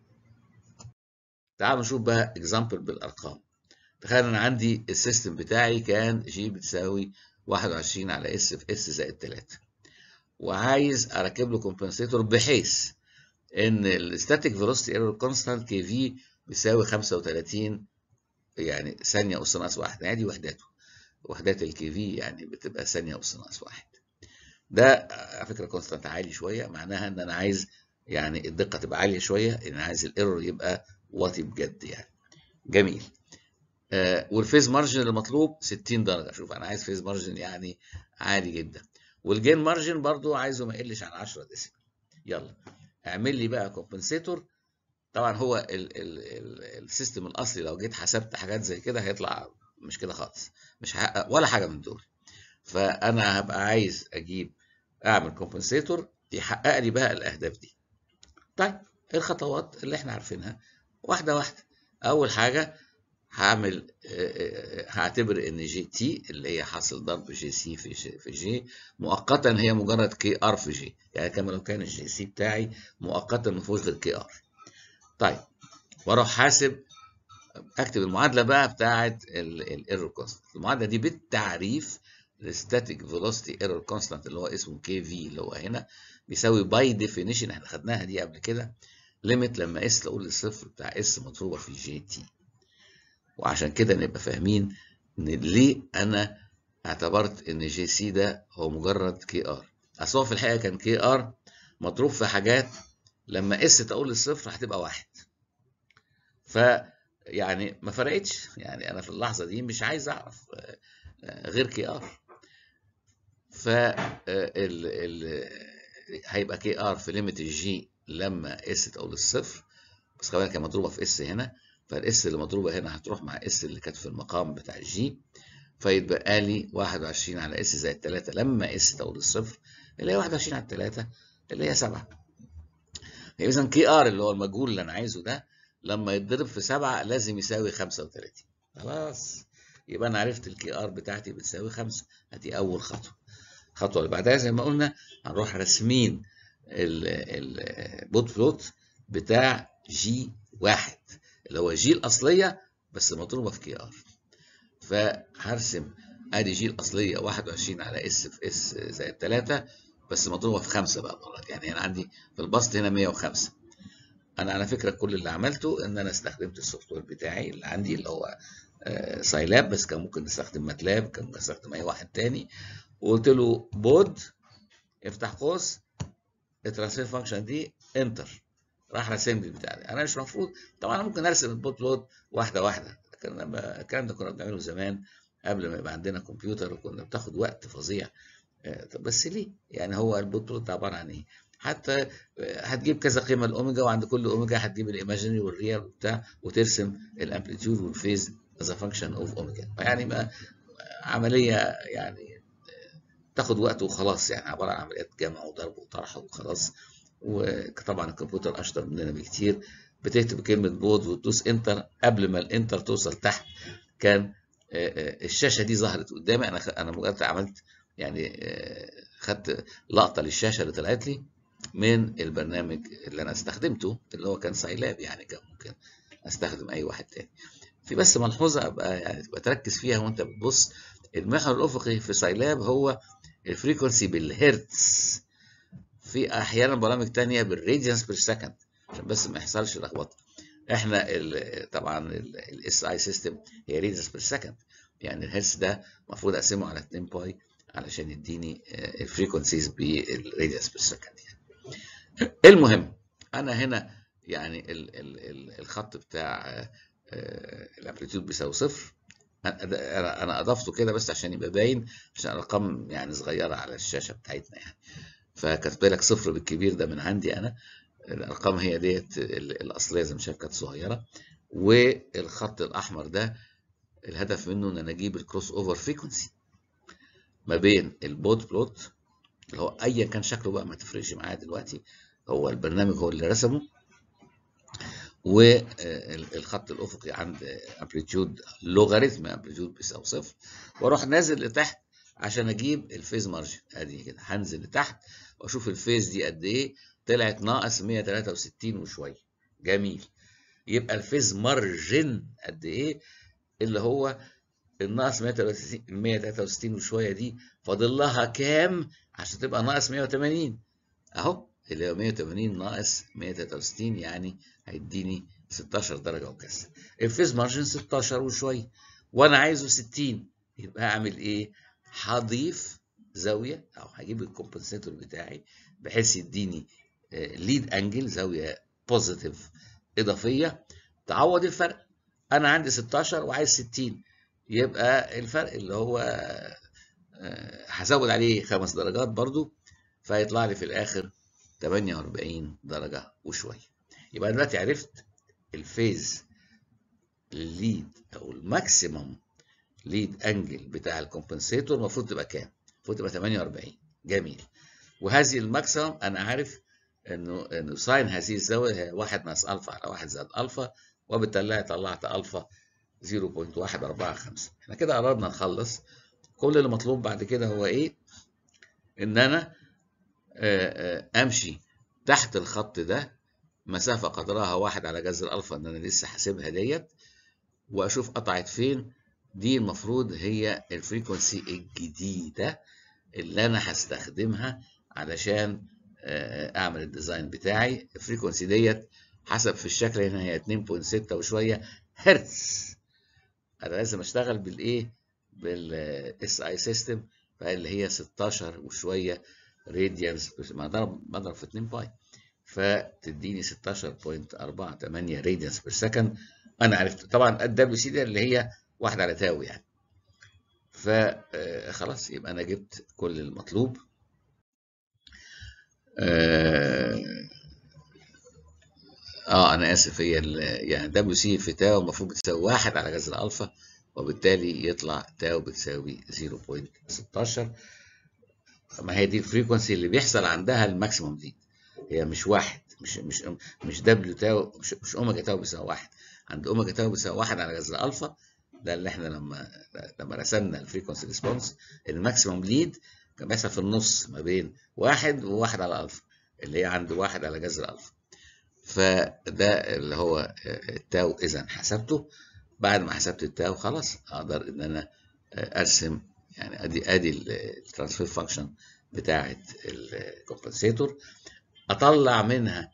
تعالوا نشوف بقى اكزامبل بالارقام تخيل انا عندي السيستم بتاعي كان جي بتساوي 21 على اس في اس زائد 3 وعايز اركب له كومبنسيتور بحيث ان الستاتيك فيلوسيتي ايرور كونستانت كي في بيساوي 35 يعني ثانيه اس ناقص واحد يعني دي وحداته وحدات الكي في يعني بتبقى ثانيه اس ناقص واحد ده على فكره كونستانت عالي شويه معناها ان انا عايز يعني الدقه تبقى عاليه شويه ان انا عايز الايرور يبقى واطي بجد يعني جميل آه والفيز مارجن المطلوب 60 درجه شوف انا عايز فيز مارجن يعني عالي جدا والجين مارجن برضو عايزه ما يقلش عن 10 ديسبل يلا اعمل لي بقى كومبنسيتور طبعا هو ال ال ال السيستم الاصلي لو جيت حسبت حاجات زي كده هيطلع مش كده خالص مش هحقق ولا حاجه من دول فانا هبقى عايز اجيب اعمل كومبنسيتور يحقق لي بقى الاهداف دي طيب الخطوات اللي احنا عارفينها واحده واحده اول حاجه هعمل هعتبر ان جي تي اللي هي حاصل ضرب جي سي في جي في جي مؤقتا هي مجرد كي ار في جي يعني كما لو كان الجي سي بتاعي مؤقتا ما فيهوش غير كي ار طيب واروح حاسب اكتب المعادله بقى بتاعه الايرور كونستانت المعادله دي بالتعريف الستاتيك فيلوسيتي ايرور كونستانت اللي هو اسمه كي في اللي هو هنا بيساوي باي ديفينيشن احنا خدناها دي قبل كده ليميت لما اس تقول للصفر بتاع اس مضروبه في جي تي وعشان كده نبقى فاهمين ان ليه انا اعتبرت ان جي سي ده هو مجرد كي ار اصل هو في الحقيقه كان كي ار مضروب في حاجات لما اس تقول للصفر هتبقى واحد ف يعني ما فرقتش يعني انا في اللحظه دي مش عايز اعرف غير كي ار ف ال ال هيبقى كي ار في ليميت الجي لما اس تقول للصفر بس خلي بالك هي مضروبه في اس هنا فالاس اللي مضروبه هنا هتروح مع اس اللي كانت في المقام بتاع الجي فيتبقى لي 21 على اس زائد 3 لما اس تقول للصفر اللي هي 21 على 3 اللي هي 7 اذا كي ار اللي هو المجهول اللي انا عايزه ده لما يتضرب في 7 لازم يساوي 35 خلاص يبقى انا عرفت الكي ار بتاعتي بتساوي 5 ادي اول خطوه الخطوه اللي بعدها زي ما قلنا هنروح راسمين البوت فلوت بتاع جي واحد اللي هو جي الاصليه بس مضروبه في كي ار فهرسم ادي جي الاصليه 21 على اس في اس زائد 3 بس مضروبه في 5 بقى مرات يعني انا عندي في البسط هنا 105 انا على فكره كل اللي عملته ان انا استخدمت السوفت وير بتاعي اللي عندي اللي هو سايلاب بس كان ممكن نستخدم ماتلاب كان ممكن نستخدم اي واحد تاني وقلت له بود افتح قوس الترانسفير فانكشن دي انتر راح راسم لي البتاع ده انا مش المفروض طبعا ممكن ارسم البوت لود واحده واحده لكن لما الكلام ده كنا بنعمله زمان قبل ما يبقى عندنا كمبيوتر وكنا بتاخد وقت فظيع طب بس ليه؟ يعني هو البوت لود عباره عن ايه؟ حتى هتجيب كذا قيمه الاوميجا وعند كل اوميجا هتجيب الايماجينري والريال وبتاع وترسم الامبليتيود والفيز از فانكشن اوف اوميجا يعني ما عمليه يعني تاخد وقت وخلاص يعني عباره عن عمليات جمع وضرب وطرح وخلاص وطبعا الكمبيوتر اشطر مننا بكتير بتكتب كلمه بود وتدوس انتر قبل ما الانتر توصل تحت كان الشاشه دي ظهرت قدامي انا انا مجرد عملت يعني خدت لقطه للشاشه اللي طلعت لي من البرنامج اللي انا استخدمته اللي هو كان سايلاب يعني كان ممكن استخدم اي واحد تاني في بس ملحوظه ابقى يعني تبقى تركز فيها وانت بتبص المحور الافقي في سايلاب هو الفريكونسي بالهرتز في احيانا برامج تانية بالراديانس بير سكند عشان بس ما يحصلش لخبطه احنا ال طبعا الاس اي سيستم هي راديانس بير سكند يعني الهرتز ده المفروض اقسمه على 2 باي علشان يديني الفريكونسيز بالراديانس بير سكند يعني. المهم انا هنا يعني ال ال ال الخط بتاع الامبليتيود بيساوي صفر انا انا اضفته كده بس عشان يبقى باين عشان ارقام يعني صغيره على الشاشه بتاعتنا يعني فكاتب لك صفر بالكبير ده من عندي انا الارقام هي ديت الاصليه زي ما شايف كانت صغيره والخط الاحمر ده الهدف منه ان انا اجيب الكروس اوفر فريكونسي ما بين البوت بلوت اللي هو ايا كان شكله بقى ما تفرقش معايا دلوقتي هو البرنامج هو اللي رسمه والخط الافقي عند امبليتيود لوغاريتم امبليتيود بيساوي صفر واروح نازل لتحت عشان اجيب الفيز مارجن ادي كده هنزل لتحت واشوف الفيز دي قد ايه طلعت ناقص 163 وشويه جميل يبقى الفيز مارجن قد ايه اللي هو الناقص 163 163 وشويه دي فاضل لها كام عشان تبقى ناقص 180 اهو اللي هو 180 ناقص 163 يعني هيديني 16 درجه وكسر الفيز مارجن 16 وشويه وانا عايزه 60 يبقى هعمل ايه هضيف زاويه او هجيب الكومبنسيتور بتاعي بحيث يديني ليد انجل زاويه بوزيتيف اضافيه تعوض الفرق انا عندي 16 وعايز 60 يبقى الفرق اللي هو هزود عليه خمس درجات برضو فيطلع لي في الاخر 48 درجه وشويه يبقى دلوقتي عرفت الفيز ليد او الماكسيمم ليد انجل بتاع الكومبنسيتور المفروض تبقى كام؟ المفروض تبقى 48 جميل وهذه الماكسيمم انا عارف انه انه ساين هذه الزاويه هي 1 ناقص الفا على 1 زائد الفا وبالتالي طلعت الفا 0.145 احنا كده قررنا نخلص كل اللي مطلوب بعد كده هو ايه؟ ان انا امشي تحت الخط ده مسافه قدرها واحد على جذر الفا ان انا لسه حاسبها ديت واشوف قطعت فين دي المفروض هي الفريكونسي الجديده اللي انا هستخدمها علشان اعمل الديزاين بتاعي الفريكونسي ديت حسب في الشكل هنا هي 2.6 وشويه هرتز انا لازم اشتغل بالايه بالاس اي سيستم فاللي هي 16 وشويه راديانس ما ضرب بضرب في 2 باي فتديني 16.48 راديانس بير سكند انا عرفت طبعا الدبليو سي ده اللي هي واحد على تاو يعني فخلاص يبقى انا جبت كل المطلوب اه, آه انا اسف هي يعني دبليو سي في تاو المفروض بتساوي واحد على جذر الالفا وبالتالي يطلع تاو بتساوي 0.16 ما هي دي الفريكونسي اللي بيحصل عندها الماكسيموم دي هي مش واحد مش مش مش دبليو تاو مش, مش اوميجا تاو بيساوي واحد عند اوميجا تاو بيساوي واحد على جذر الفا ده اللي احنا لما لما رسمنا الفريكونسي ريسبونس الماكسيموم ليد كان بيحصل في النص ما بين واحد وواحد على الفا اللي هي عند واحد على جذر الفا فده اللي هو التاو اذا حسبته بعد ما حسبت التاو خلاص اقدر ان انا ارسم يعني ادي ادي الترانسفير فانكشن بتاعه الكومبنسيتور اطلع منها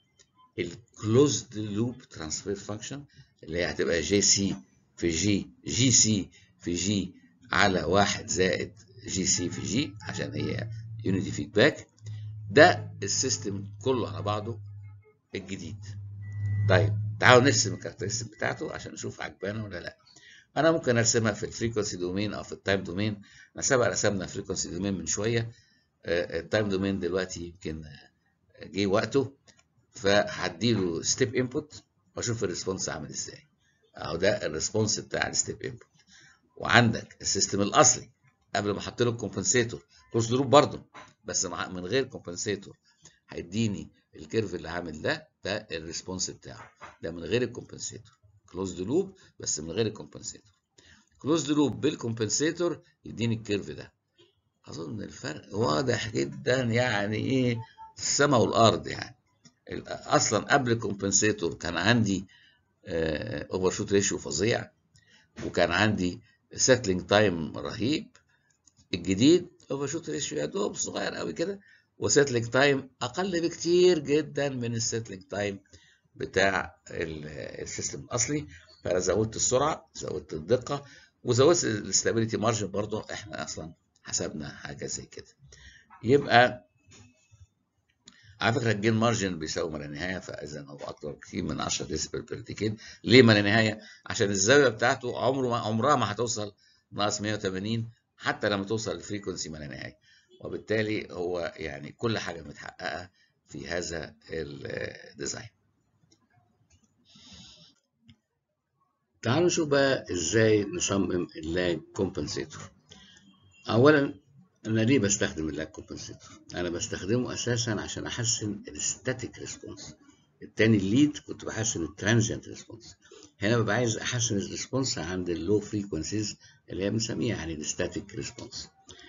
الكلوزد لوب ترانسفير فانكشن اللي هي هتبقى جي سي في جي جي سي في جي على واحد زائد جي سي في جي عشان هي يونيتي فيدباك ده السيستم كله على بعضه الجديد طيب تعالوا نرسم الكاركترستيك بتاعته عشان نشوف عجبانا ولا لا انا ممكن ارسمها في الفريكونسي دومين او في التايم دومين احنا سبق رسمنا الفريكونسي دومين من شويه التايم دومين دلوقتي يمكن جه وقته فهديله ستيب انبوت واشوف الريسبونس عامل ازاي اهو ده الريسبونس بتاع الستيب انبوت وعندك السيستم الاصلي قبل ما احط له الكومبنسيتور كلوز لوب برضه بس مع من غير كومبنسيتور هيديني الكيرف اللي عامل ده ده الريسبونس بتاعه ده من غير الكومبنسيتور كلوزد لوب بس من غير الكومبنسيتور كلوزد لوب بالكومبنسيتور يديني الكيرف ده اظن الفرق واضح جدا يعني ايه السماء والارض يعني اصلا قبل الكومبنسيتور كان عندي اوفر شوت ريشيو فظيع وكان عندي سيتلينج تايم رهيب الجديد اوفر شوت ريشيو يا دوب صغير قوي كده وسيتلينج تايم اقل بكتير جدا من السيتلينج تايم بتاع السيستم الاصلي فانا زودت السرعه زودت الدقه وزودت الاستابيليتي مارجن برضه احنا اصلا حسبنا حاجه زي كده يبقى على فكره الجين مارجن بيساوي ما لا نهايه فاذا هو اكبر بكتير من 10 ديسبل بير ديكيد ليه ما لا نهايه؟ عشان الزاويه بتاعته عمره ما عمرها ما هتوصل ناقص 180 حتى لما توصل الفريكونسي ما لا نهايه وبالتالي هو يعني كل حاجه متحققه في هذا الديزاين تعالوا نشوف بقى ازاي نصمم اللاج كومبنسيتور اولا انا ليه بستخدم اللاج كومبنسيتور انا بستخدمه اساسا عشان احسن الستاتيك ريسبونس التاني الليد كنت بحسن الترانزيانت ريسبونس هنا ببقى عايز احسن الريسبونس عند اللو فريكونسيز اللي هي بنسميها يعني الستاتيك ريسبونس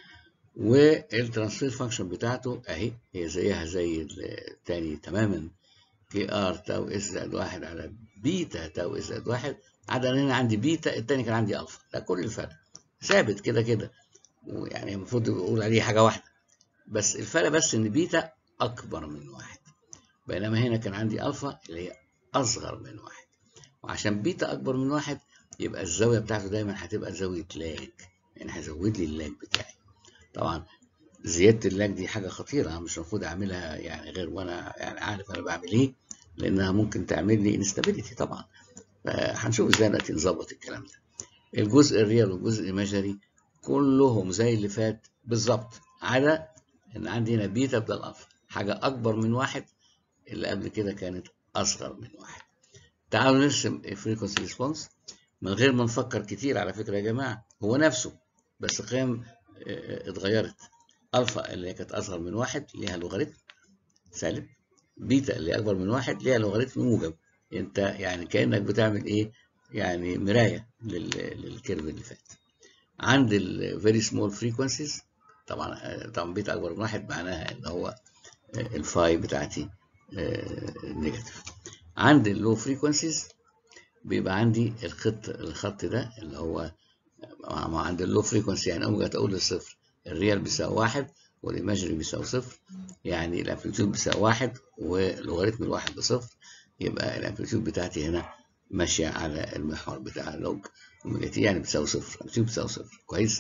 والترانسفير فانكشن بتاعته اهي هي زيها زي التاني تماما كي ار تاو اس زائد واحد على بيتا تاو اس زائد واحد عدا ان انا عندي بيتا التاني كان عندي الفا ده كل الفرق ثابت كده كده ويعني المفروض يقول عليه حاجه واحده بس الفرق بس ان بيتا اكبر من واحد بينما هنا كان عندي الفا اللي هي اصغر من واحد وعشان بيتا اكبر من واحد يبقى الزاويه بتاعته دايما هتبقى زاويه لاج يعني هزود لي اللاج بتاعي طبعا زياده اللاج دي حاجه خطيره مش المفروض اعملها يعني غير وانا يعني عارف انا بعمل ايه لانها ممكن تعمل لي انستابيليتي طبعا فهنشوف ازاي دلوقتي نظبط الكلام ده الجزء الريال والجزء الايماجري كلهم زي اللي فات بالظبط عدا ان عندي هنا بيتا بدل الفا حاجه اكبر من واحد اللي قبل كده كانت اصغر من واحد تعالوا نرسم الفريكونسي ريسبونس من غير ما نفكر كتير على فكره يا جماعه هو نفسه بس قيم اتغيرت الفا اللي هي كانت اصغر من واحد ليها لوغاريتم سالب بيتا اللي اكبر من واحد ليها لوغاريتم موجب انت يعني كانك بتعمل ايه يعني مرايه للكيرف اللي فات عند ال very small frequencies طبعا طبعا بيتا اكبر من واحد معناها ان هو الفاي بتاعتي نيجاتيف عند اللو فريكونسيز بيبقى عندي الخط الخط ده اللي هو عند اللو فريكونسي يعني اوميجا تقول للصفر الريال بيساوي واحد والايماجري بيساوي صفر يعني الامبليتيود بيساوي واحد ولوغاريتم الواحد بصفر يبقى الامبليتيود بتاعتي هنا ماشيه على المحور بتاع لوج اوميجا تي يعني بتساوي صفر امبليتيود بتساوي صفر كويس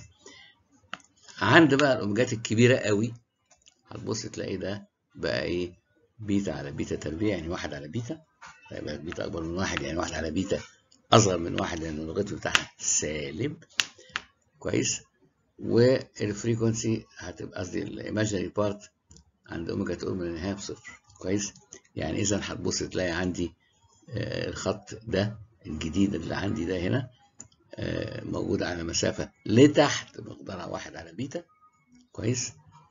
عند بقى الاوميجات الكبيره قوي هتبص تلاقي ده بقى ايه بيتا على بيتا تربيع يعني واحد على بيتا يبقى بيتا اكبر من واحد يعني واحد على بيتا اصغر من واحد لان اللوغاريتم بتاعها سالب كويس والفريكونسي هتبقى قصدي الايماجينري بارت عند اوميجا تقول من النهايه بصفر كويس يعني اذا هتبص تلاقي عندي آه الخط ده الجديد اللي عندي ده هنا آه موجود على مسافه لتحت مقدارها واحد على بيتا كويس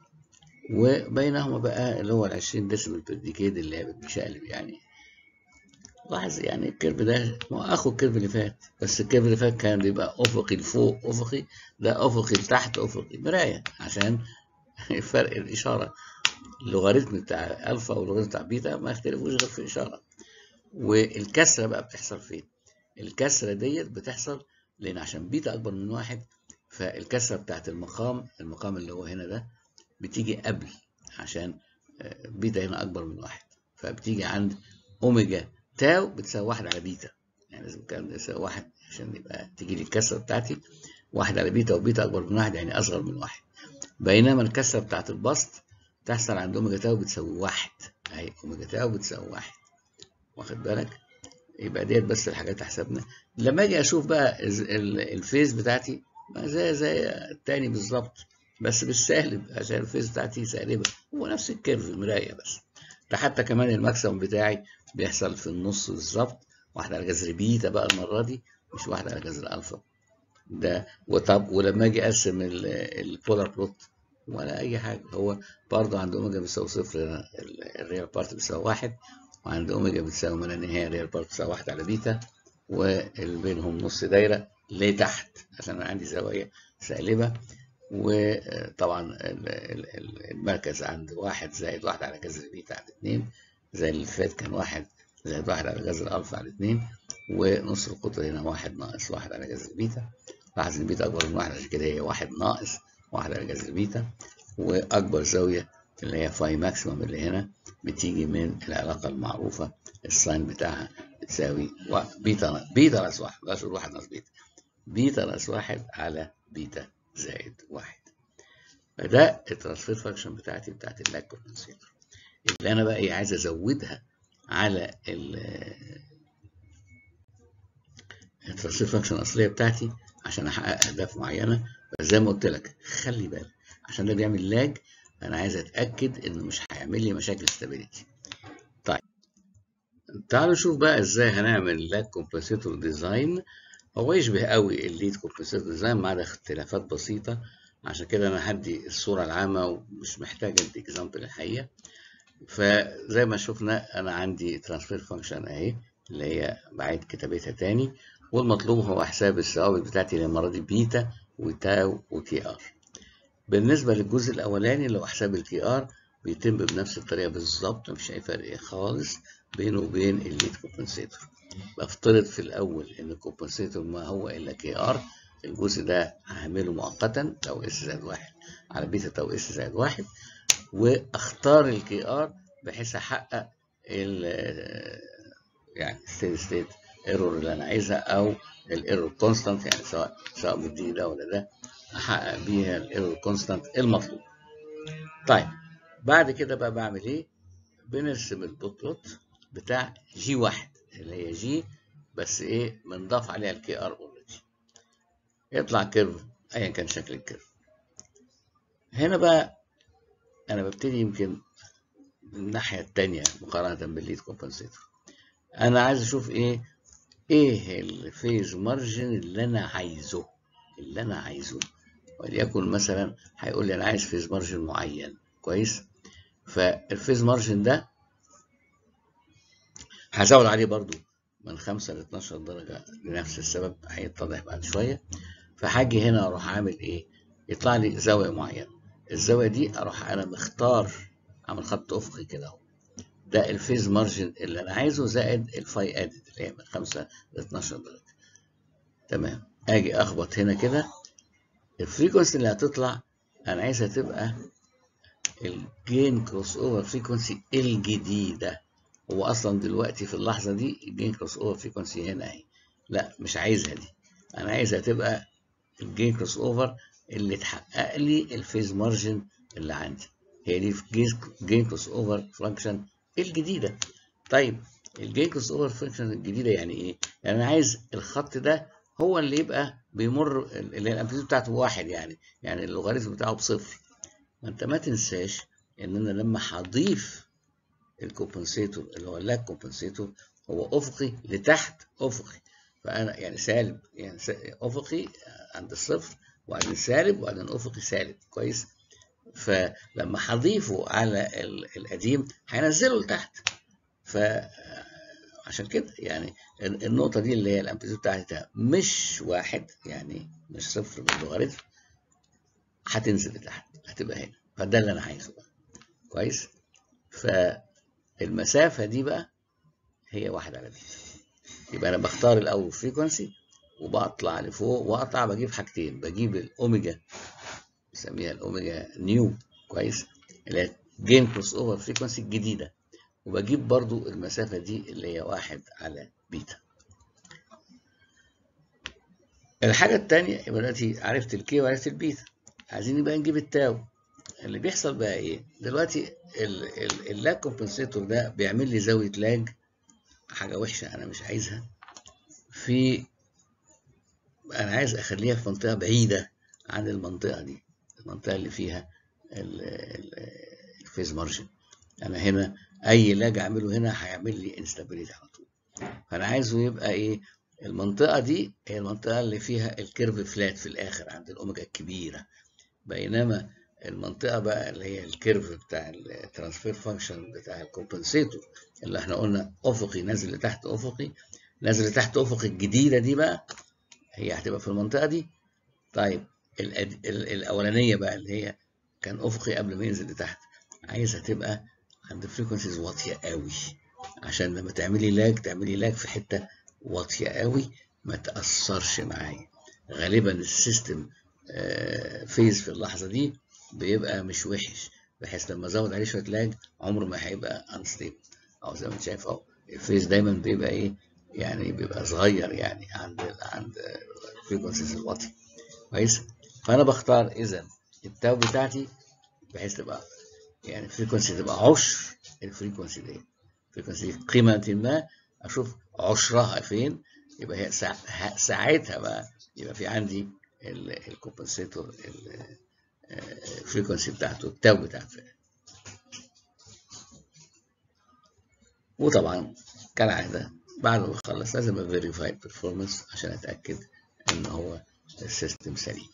وبينهما بقى اللي هو ال 20 ديسيبل بير ديكيد اللي هي بتشقلب يعني لاحظ يعني الكيرف ده اخو الكيرف اللي فات بس الكيرف اللي فات كان بيبقى افقي لفوق افقي ده افقي لتحت افقي مرايه عشان فرق الاشاره اللوغاريتم بتاع الفا واللوغاريتم بتاع بيتا ما يختلفوش غير في الاشاره والكسره بقى بتحصل فين الكسره ديت بتحصل لان عشان بيتا اكبر من واحد فالكسره بتاعت المقام المقام اللي هو هنا ده بتيجي قبل عشان بيتا هنا اكبر من واحد فبتيجي عند اوميجا تاو بتساوي واحد على بيتا يعني لازم الكلام ده يساوي واحد عشان يبقى تيجي لي الكسره بتاعتي واحد على بيتا وبيتا اكبر من واحد يعني اصغر من واحد بينما الكسره بتاعت البسط تحصل عند اوميجا تاو بتساوي واحد اهي اوميجا تاو بتساوي واحد واخد بالك يبقى ديت بس الحاجات حسبنا لما اجي اشوف بقى الفيز بتاعتي زي زي التاني بالظبط بس بالسالب عشان الفيز بتاعتي سالبه هو نفس الكيرف المرايه بس ده حتى كمان الماكسيمم بتاعي بيحصل في النص بالظبط واحد على جذر بيتا بقى المره دي مش واحد على جذر الفا ده وطب ولما اجي اقسم البولار بلوت ولا اي حاجه هو برضه عند اوميجا بيساوي صفر الريال بارت بيساوي واحد وعند اوميجا بتساوي من النهايه الريال بارت بتساوي واحد على بيتا وبينهم نص دايره لتحت عشان انا عندي زوايا سالبه وطبعا المركز عند واحد زائد واحد على جذر بيتا على اتنين زي اللي فات كان واحد زائد واحد على جذر ألفا على اتنين ونص القطر هنا واحد ناقص واحد على جذر بيتا لاحظ إن بيتا أكبر من واحد عشان كده هي واحد ناقص واحد على جذر بيتا وأكبر زاوية اللي هي فاي ماكسيمم اللي هنا بتيجي من العلاقة المعروفة الساين بتاعها بتساوي بيتا بيتا ناقص واحد مبقاش واحد ناقص بيتا بيتا ناقص واحد على بيتا زائد واحد فده الترانسفير فانكشن بتاعتي بتاعت اللاك كومبنسيتور اللي انا بقى ايه عايز ازودها على الترانسفير فانكشن الاصليه بتاعتي عشان احقق اهداف معينه بس زي ما قلت لك خلي بالك عشان ده بيعمل لاج انا عايز اتاكد انه مش هيعمل لي مشاكل ستابيليتي طيب تعالوا نشوف بقى ازاي هنعمل لاج كومبنسيتور ديزاين هو يشبه قوي الليد كومبنسيتور ديزاين ما عدا اختلافات بسيطه عشان كده انا هدي الصوره العامه ومش محتاج ادي اكزامبل الحقيقه فزي ما شفنا انا عندي ترانسفير فانكشن اهي اللي هي بعيد كتابتها تاني والمطلوب هو حساب الثوابت بتاعتي للمره دي بيتا وتاو وتي ار بالنسبه للجزء الاولاني اللي هو حساب التي ار بيتم بنفس الطريقه بالظبط مفيش اي فرق خالص بينه وبين الليد كومبنسيتور بفترض في الاول ان الكومبنسيتور ما هو الا كي ار الجزء ده هعمله مؤقتا تاو اس زائد واحد على بيتا تاو اس زائد واحد واختار الكي ار بحيث احقق ال يعني ستيدي ستيت ايرور اللي انا عايزها او الايرور كونستانت يعني سواء سواء مديني ده ولا ده احقق بيها الايرور كونستانت المطلوب طيب بعد كده بقى بعمل ايه بنرسم البوت بلوت بتاع جي واحد اللي هي جي بس ايه بنضاف عليها الكي ار اوريدي يطلع كيرف ايا كان شكل الكيرف هنا بقى انا ببتدي يمكن من الناحيه التانية مقارنه بالليد كومبنسيتور انا عايز اشوف ايه ايه الفيز مارجن اللي انا عايزه اللي انا عايزه وليكن مثلا هيقول لي انا عايز فيز مارجن معين كويس فالفيز مارجن ده هزود عليه برضو من 5 ل 12 درجة لنفس السبب هيتضح بعد شوية فهاجي هنا اروح عامل ايه يطلع لي زاوية معينة الزاوية دي اروح انا مختار اعمل خط افقي كده اهو ده الفيز مارجن اللي انا عايزه زائد الفاي ادد اللي هي من 5 ل 12 درجة تمام اجي اخبط هنا كده الفريكونسي اللي هتطلع انا عايزها تبقى الجين كروس اوفر فريكونسي الجديدة هو اصلا دلوقتي في اللحظه دي الجين كروس اوفر فريكونسي هنا اهي لا مش عايزها دي انا عايزها تبقى الجين كروس اوفر اللي تحقق لي الفيز مارجن اللي عندي هي دي جين كروس اوفر فانكشن الجديده طيب الجين كروس اوفر فانكشن الجديده يعني ايه يعني انا عايز الخط ده هو اللي يبقى بيمر اللي الامبليتيود بتاعته واحد يعني يعني اللوغاريتم بتاعه بصفر ما انت ما تنساش ان انا لما هضيف الكومبنسيتور اللي هو اللاك كومبنسيتور هو افقي لتحت افقي فانا يعني سالب يعني افقي عند الصفر وبعدين سالب وبعدين افقي سالب كويس فلما هضيفه على القديم هينزله لتحت فعشان كده يعني النقطه دي اللي هي الامبليتيود بتاعتها مش واحد يعني مش صفر باللوغاريتم هتنزل لتحت هتبقى هنا فده اللي انا عايزه بقى كويس فالمسافه دي بقى هي واحد على بيتا يبقى انا بختار الاول فريكونسي وبطلع لفوق واقطع بجيب حاجتين بجيب الاوميجا بسميها الاوميجا نيو كويس اللي هي جين كروس اوفر فريكونسي الجديده وبجيب برضو المسافه دي اللي هي واحد على بيتا الحاجه الثانيه يبقى دلوقتي عرفت الكي وعرفت البيتا عايزين بقى نجيب التاو اللي بيحصل بقى ايه دلوقتي اللاج كومبنسيتور ده بيعمل لي زاويه لاج حاجه وحشه انا مش عايزها في انا عايز اخليها في منطقه بعيده عن المنطقه دي المنطقه اللي فيها الفيز مارجن انا هنا اي لاج اعمله هنا هيعمل لي انستابيليتي على طول فانا عايزه يبقى ايه المنطقه دي هي المنطقه اللي فيها الكيرف فلات في الاخر عند الاوميجا الكبيره بينما المنطقه بقى اللي هي الكيرف بتاع الترانسفير فانكشن بتاع الكومبنسيتور اللي احنا قلنا افقي نازل لتحت افقي نازل لتحت افقي الجديده دي بقى هي هتبقى في المنطقه دي طيب الأد... الاولانيه بقى اللي هي كان افقي قبل ما ينزل لتحت عايزها تبقى عند فريكونسيز واطيه قوي عشان لما تعملي لاج تعملي لاج في حته واطيه قوي ما تاثرش معايا غالبا السيستم فيز في اللحظه دي بيبقى مش وحش بحيث لما ازود عليه شويه لاج عمره ما هيبقى انستيبل او زي ما انت شايف اهو الفيز دايما بيبقى ايه يعني بيبقى صغير يعني عند عند الفريكونسيز الواطي كويس فانا بختار اذا التاو بتاعتي بحيث تبقى يعني الفريكونسي تبقى عشر الفريكونسي دي الفريكونسي قيمه ما اشوف عشرها فين يبقى هي ساعتها بقى يبقى في عندي الكومبنسيتور الفريكونسي بتاعته التاو بتاعته وطبعا كالعاده بعد ما اخلص لازم افيريفاي البرفورمانس عشان اتاكد ان هو السيستم سليم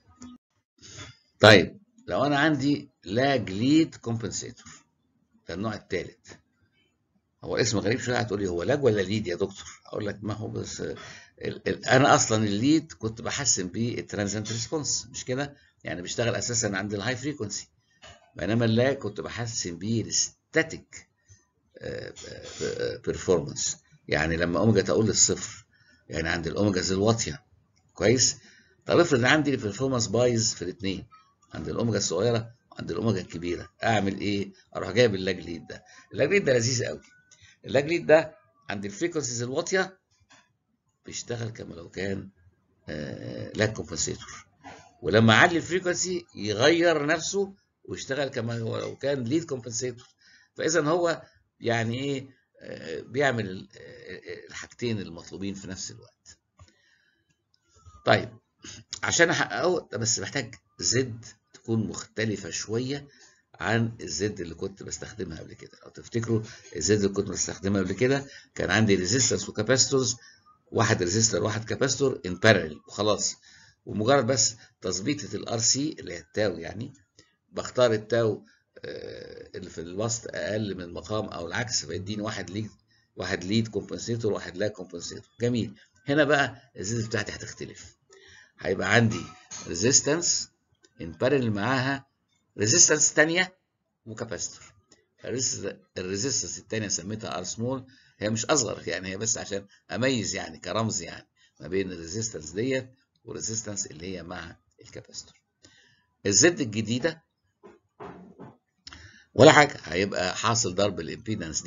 طيب لو انا عندي لاج ليد كومبنسيتور ده النوع الثالث هو اسم غريب شويه هتقولي هو لاج ولا ليد يا دكتور اقول لك ما هو بس ال ال انا اصلا الليد كنت بحسن بيه الترانزنت ريسبونس مش كده يعني بيشتغل اساسا عند الهاي فريكونسي بينما اللاج كنت بحسن بيه الستاتيك بيرفورمانس يعني لما اوميجا تقول للصفر يعني عند الاوميجاز الواطيه كويس طب افرض عندي البرفورمانس بايظ في الاثنين عند الاوميجا الصغيره وعند الاوميجا الكبيره اعمل ايه اروح جايب اللاج ليد ده اللاج ليد ده لذيذ قوي اللاج ليد ده عند الفريكونسيز الواطيه بيشتغل كما لو كان آه لاج كومبنسيتور ولما اعلي الفريكونسي يغير نفسه ويشتغل كما لو كان ليد كومبنسيتور فاذا هو يعني ايه آه بيعمل الحاجتين المطلوبين في نفس الوقت طيب عشان احققه بس محتاج زد تكون مختلفة شوية عن الزد اللي كنت بستخدمها قبل كده لو تفتكروا الزد اللي كنت بستخدمها قبل كده كان عندي ريزيستنس وكاباسيتورز واحد ريزيستور واحد كاباسيتور ان بارallel وخلاص ومجرد بس تظبيطة الار سي اللي هي التاو يعني بختار التاو اللي في الوسط اقل من المقام او العكس فيديني واحد ليد واحد ليد كومبنسيتور واحد لا كومبنسيتور جميل هنا بقى الزد بتاعتي هتختلف هيبقى عندي ريزيستنس ان بارل معاها ريزيستنس ثانيه وكاباسيتور الريزيستنس الثانيه سميتها ار سمول هي مش اصغر يعني هي بس عشان اميز يعني كرمز يعني ما بين الريزيستنس ديت والريزيستنس اللي هي مع الكاباسيتور الزد الجديده ولا حاجه هيبقى حاصل ضرب الامبيدنس دي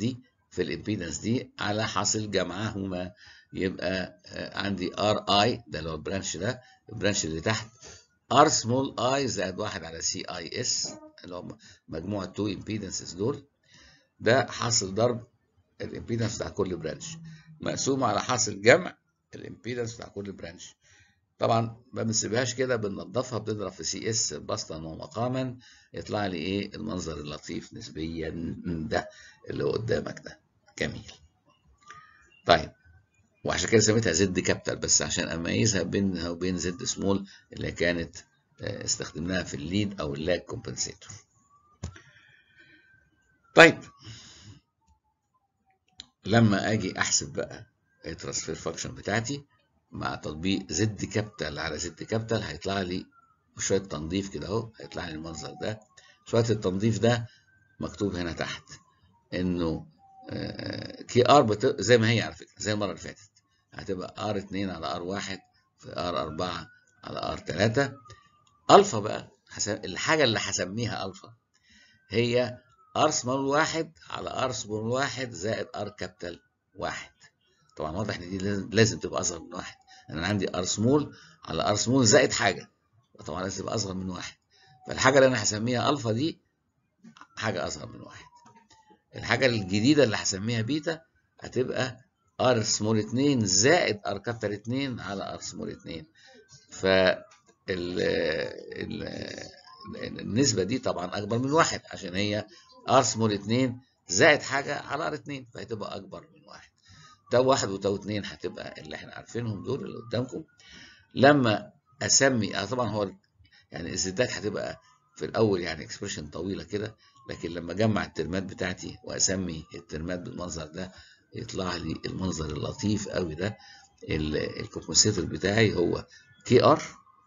في الامبيدنس دي على حاصل جمعهما يبقى عندي ار اي ده اللي هو البرانش ده البرانش اللي تحت ار سمول اي زائد واحد على سي اي اس اللي هو مجموع التو امبيدنسز دول ده حاصل ضرب الامبيدنس بتاع كل برانش مقسوم على حاصل جمع الامبيدنس بتاع كل برانش طبعا ما بنسيبهاش كده بننضفها بتضرب في سي اس بسطا ومقاما يطلع لي ايه المنظر اللطيف نسبيا ده اللي هو قدامك ده جميل طيب وعشان كده سميتها زد كابيتال بس عشان اميزها بينها وبين زد سمول اللي كانت استخدمناها في الليد او اللاج كومبنسيتور طيب لما اجي احسب بقى الترانسفير فانكشن بتاعتي مع تطبيق زد كابيتال على زد كابيتال هيطلع لي شويه تنظيف كده اهو هيطلع لي المنظر ده شويه التنظيف ده مكتوب هنا تحت انه كي ار بت... زي ما هي على فكره زي المره اللي فاتت هتبقى ار 2 على ار 1 في ار 4 على ار 3 الفا بقى حسب الحاجه اللي هسميها الفا هي ار سمول واحد على ار سمول واحد زائد ار كابيتال واحد طبعا واضح ان دي لازم تبقى اصغر من واحد انا عندي ار سمول على ار سمول زائد حاجه طبعا لازم تبقى اصغر من واحد فالحاجه اللي انا هسميها الفا دي حاجه اصغر من واحد الحاجه الجديده اللي هسميها بيتا هتبقى ار سمول 2 زائد ار كابيتال 2 على ار سمول 2 ف النسبة دي طبعا أكبر من واحد عشان هي ار سمول 2 زائد حاجة على ار 2 فهتبقى أكبر من واحد تاو واحد وتاو 2 هتبقى اللي احنا عارفينهم دول اللي قدامكم لما أسمي طبعا هو يعني الزدات هتبقى في الأول يعني اكسبريشن طويلة كده لكن لما أجمع الترمات بتاعتي وأسمي الترمات بالمنظر ده يطلع لي المنظر اللطيف قوي ده الكومبنسيتور بتاعي هو كي ار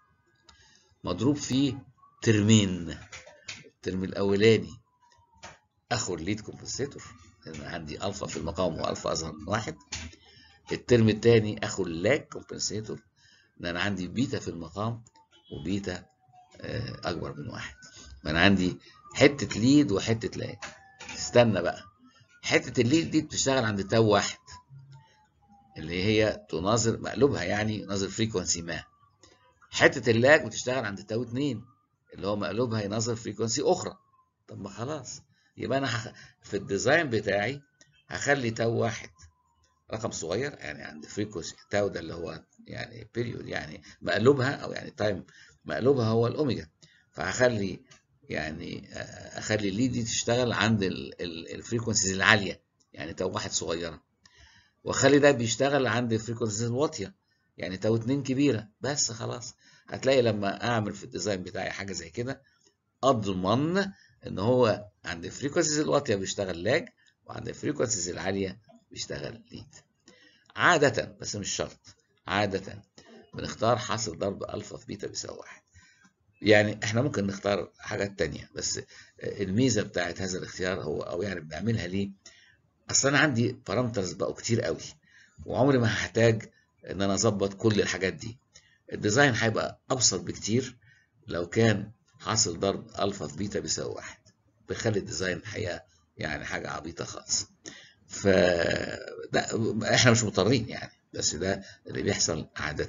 مضروب فيه ترمين الترم الاولاني اخو الليد كومبنسيتور لان عندي الفا في المقام والفا اصغر من واحد الترم الثاني اخو اللاج كومبنسيتور ان انا عندي بيتا في المقام وبيتا اكبر من واحد انا عندي حته ليد وحته لاج استنى بقى حته الليد دي بتشتغل عند تاو واحد اللي هي تناظر مقلوبها يعني يناظر فريكونسي ما حته اللاج بتشتغل عند تاو 2 اللي هو مقلوبها يناظر فريكونسي اخرى طب ما خلاص يبقى انا هخ... في الديزاين بتاعي هخلي تاو واحد رقم صغير يعني عند فريكونسي تاو ده اللي هو يعني بيريود يعني مقلوبها او يعني تايم مقلوبها هو الاوميجا فهخلي يعني اخلي الليد دي تشتغل عند الفريكونسيز العاليه يعني تاو واحد صغيره واخلي ده بيشتغل عند الفريكونسيز الواطيه يعني تاو اتنين كبيره بس خلاص هتلاقي لما اعمل في الديزاين بتاعي حاجه زي كده اضمن ان هو عند الفريكونسيز الواطيه بيشتغل لاج وعند الفريكونسيز العاليه بيشتغل ليد عاده بس مش شرط عاده بنختار حاصل ضرب الفا في بيتا بيساوي واحد يعني احنا ممكن نختار حاجات تانية بس الميزه بتاعت هذا الاختيار هو او يعني بنعملها ليه اصل انا عندي بارامترز بقوا كتير قوي وعمري ما هحتاج ان انا اظبط كل الحاجات دي الديزاين هيبقى ابسط بكتير لو كان حاصل ضرب الفا في بيتا بيساوي واحد بيخلي الديزاين الحقيقه يعني حاجه عبيطه خالص ف ده احنا مش مضطرين يعني بس ده اللي بيحصل عاده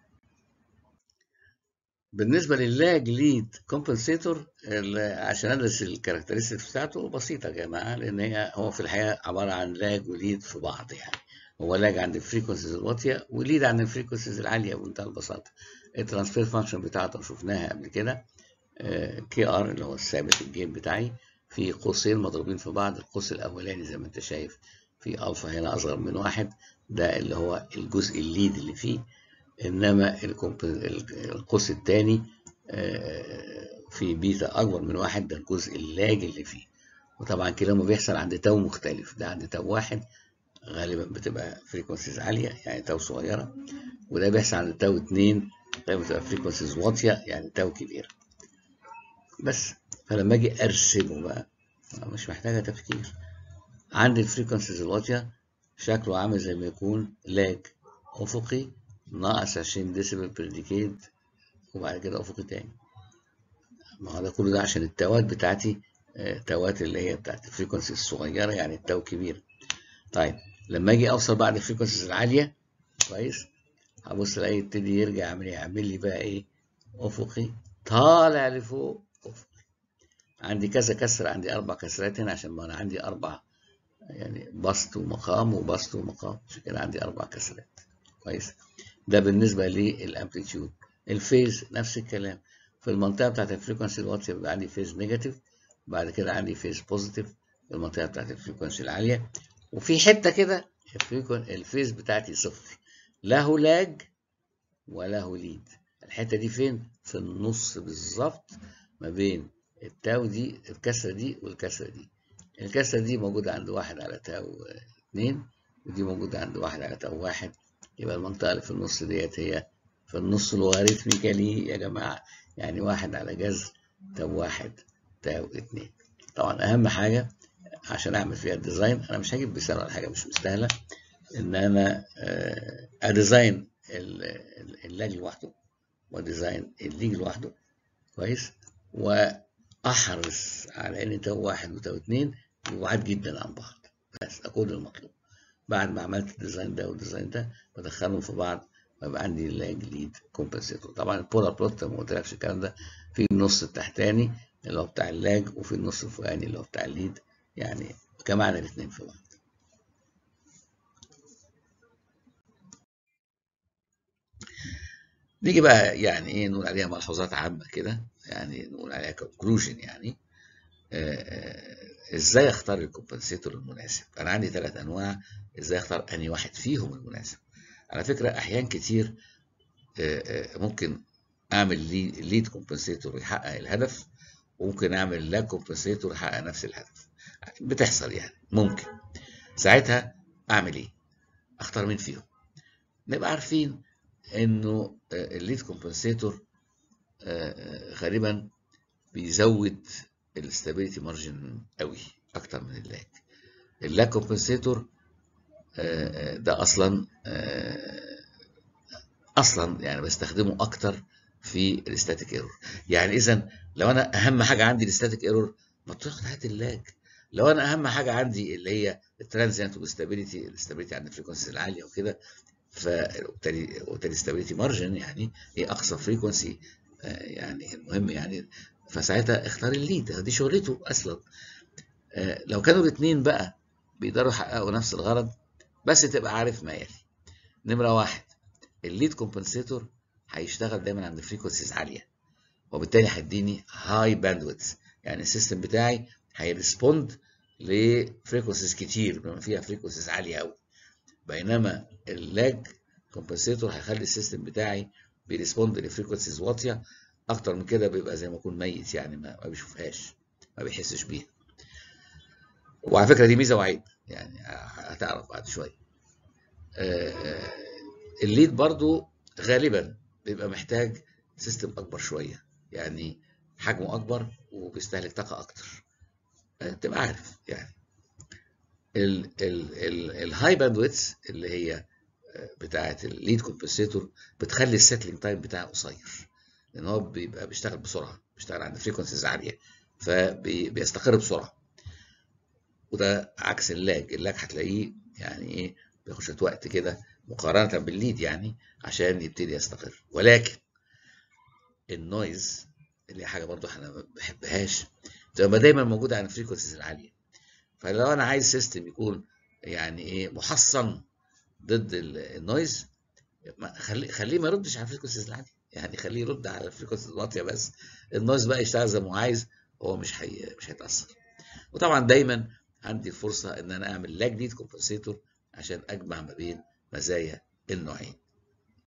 بالنسبة للاج ليد كومبنسيتور عشان ادرس الكاركترستكس بتاعته بسيطة يا جماعة لأن هي هو في الحقيقة عبارة عن لاج وليد في بعض يعني هو لاج عند الفريكونسيز الواطية وليد عند الفريكونسيز العالية بمنتهى البساطة الترانسفير فانكشن بتاعته شفناها قبل كده كي ار اللي هو الثابت الجيم بتاعي في قوسين مضروبين في بعض القوس الأولاني زي ما أنت شايف في ألفا هنا أصغر من واحد ده اللي هو الجزء الليد اللي فيه انما القوس الثاني في بيتا اكبر من واحد ده الجزء اللاج اللي فيه وطبعا كلاهما بيحصل عند تاو مختلف ده عند تاو واحد غالبا بتبقى فريكونسيز عاليه يعني تاو صغيره وده بيحصل عند تاو اتنين غالبا بتبقى فريكونسيز واطيه يعني تاو كبيره بس فلما اجي ارسمه بقى مش محتاجه تفكير عندي الفريكونسيز الواطيه شكله عامل زي ما يكون لاج افقي ناقص 20 ديسيبل بير ديكيد وبعد كده افقي تاني ما هو ده كله ده عشان التوات بتاعتي توات اللي هي بتاعت الفريكونسي الصغيره يعني التو كبير طيب لما اجي اوصل بعد الفريكونسيز العاليه كويس هبص الاقي يبتدي يرجع يعمل يعمل لي بقى ايه افقي طالع لفوق افقي عندي كذا كسر عندي اربع كسرات هنا عشان ما انا عندي اربع يعني بسط ومقام وبسط ومقام عشان كده عندي اربع كسرات كويس ده بالنسبه للامبليتيود الفيز نفس الكلام في المنطقه بتاعت الفريكونسي الواطيه بيبقى عندي فيز نيجاتيف بعد كده عندي فيز بوزيتيف في المنطقه بتاعت الفريكونسي العاليه وفي حته كده الفيز بتاعتي صفر له لاج وله ليد الحته دي فين في النص بالظبط ما بين التاو دي الكسره دي والكسره دي الكسره دي موجوده عند واحد على تاو اتنين ودي موجوده عند واحد على تاو واحد يبقى المنطقه اللي في النص ديت هي في النص لوغاريتميكالي يا جماعه يعني واحد على جذر تاو واحد تاو اتنين طبعا اهم حاجه عشان اعمل فيها الديزاين انا مش هجيب مثال ولا حاجه مش مستاهله ان انا اديزاين اللاج لوحده وديزاين الليج لوحده كويس واحرص على ان تو واحد وتو اتنين يبقوا بعاد جدا عن بعض بس ده كل المطلوب بعد ما عملت الديزاين ده والديزاين ده بدخلهم في بعض ويبقى عندي اللاج ليد كومبنسيتور طبعا البولار بلوت ما قلتلكش الكلام ده في النص التحتاني اللي هو بتاع اللاج وفي النص الفوقاني اللي هو بتاع الليد يعني جمعنا الاثنين في بعض نيجي بقى يعني ايه نقول عليها ملحوظات عامة كده يعني نقول عليها كونكلوجن يعني آه ازاي اختار الكومبنسيتور المناسب انا عندي ثلاث انواع ازاي اختار انهي واحد فيهم المناسب على فكرة احيان كتير آه ممكن اعمل ليد كومبنسيتور يحقق الهدف وممكن اعمل لا كومبنسيتور يحقق نفس الهدف بتحصل يعني ممكن ساعتها اعمل ايه اختار مين فيهم نبقى عارفين انه الليد كومبنسيتور غالبا بيزود الاستابيليتي مارجن قوي اكتر من اللاج اللاج كومبنسيتور ده اصلا اصلا يعني بستخدمه اكتر في الاستاتيك ايرور يعني اذا لو انا اهم حاجه عندي الاستاتيك ايرور ما تاخد هات اللاج لو انا اهم حاجه عندي اللي هي الترانزيانت والاستابيليتي الاستابيليتي عند الفريكونسي العاليه وكده فبالتالي وبالتالي استابيليتي مارجن يعني هي اقصى فريكونسي يعني المهم يعني فساعتها اختار الليد دي شغلته اصلا لو كانوا الاثنين بقى بيقدروا يحققوا نفس الغرض بس تبقى عارف ما يلي نمره واحد الليد كومبنسيتور هيشتغل دايما عند فريكونسيز عاليه وبالتالي هيديني هاي باندويث يعني السيستم بتاعي هيرسبوند لفريكونسيز كتير بما فيها فريكونسيز عاليه قوي بينما اللاج كومبنسيتور هيخلي السيستم بتاعي بيرسبوند لفريكونسيز واطيه اكتر من كده بيبقى زي ما يكون ميت يعني ما, ما بيشوفهاش ما بيحسش بيها وعلى فكره دي ميزه وعيب يعني هتعرف بعد شويه الليد برضو غالبا بيبقى محتاج سيستم اكبر شويه يعني حجمه اكبر وبيستهلك طاقه اكتر تبقى عارف يعني الهاي باندويتس اللي هي بتاعه الليد كومبنسيتور بتخلي السيتلينج تايم بتاعه قصير لان هو بيبقى بيشتغل بسرعه بيشتغل عند فريكونسيز عاليه فبيستقر بسرعه وده عكس اللاج اللاج هتلاقيه يعني ايه بياخد شويه وقت كده مقارنه بالليد يعني عشان يبتدي يستقر ولكن النويز اللي هي حاجه برضو احنا ما بحبهاش تبقى دايما موجوده عند الفريكونسيز العاليه فلو انا عايز سيستم يكون يعني ايه محصن ضد النويز خليه خليه ما يردش على الفريكونسيز العاليه يعني خليه يرد على الفريكونسيز الواطيه بس النويز بقى يشتغل زي ما هو عايز هو مش حي... مش هيتاثر وطبعا دايما عندي فرصه ان انا اعمل لاج ليد كومبنسيتور عشان اجمع ما بين مزايا النوعين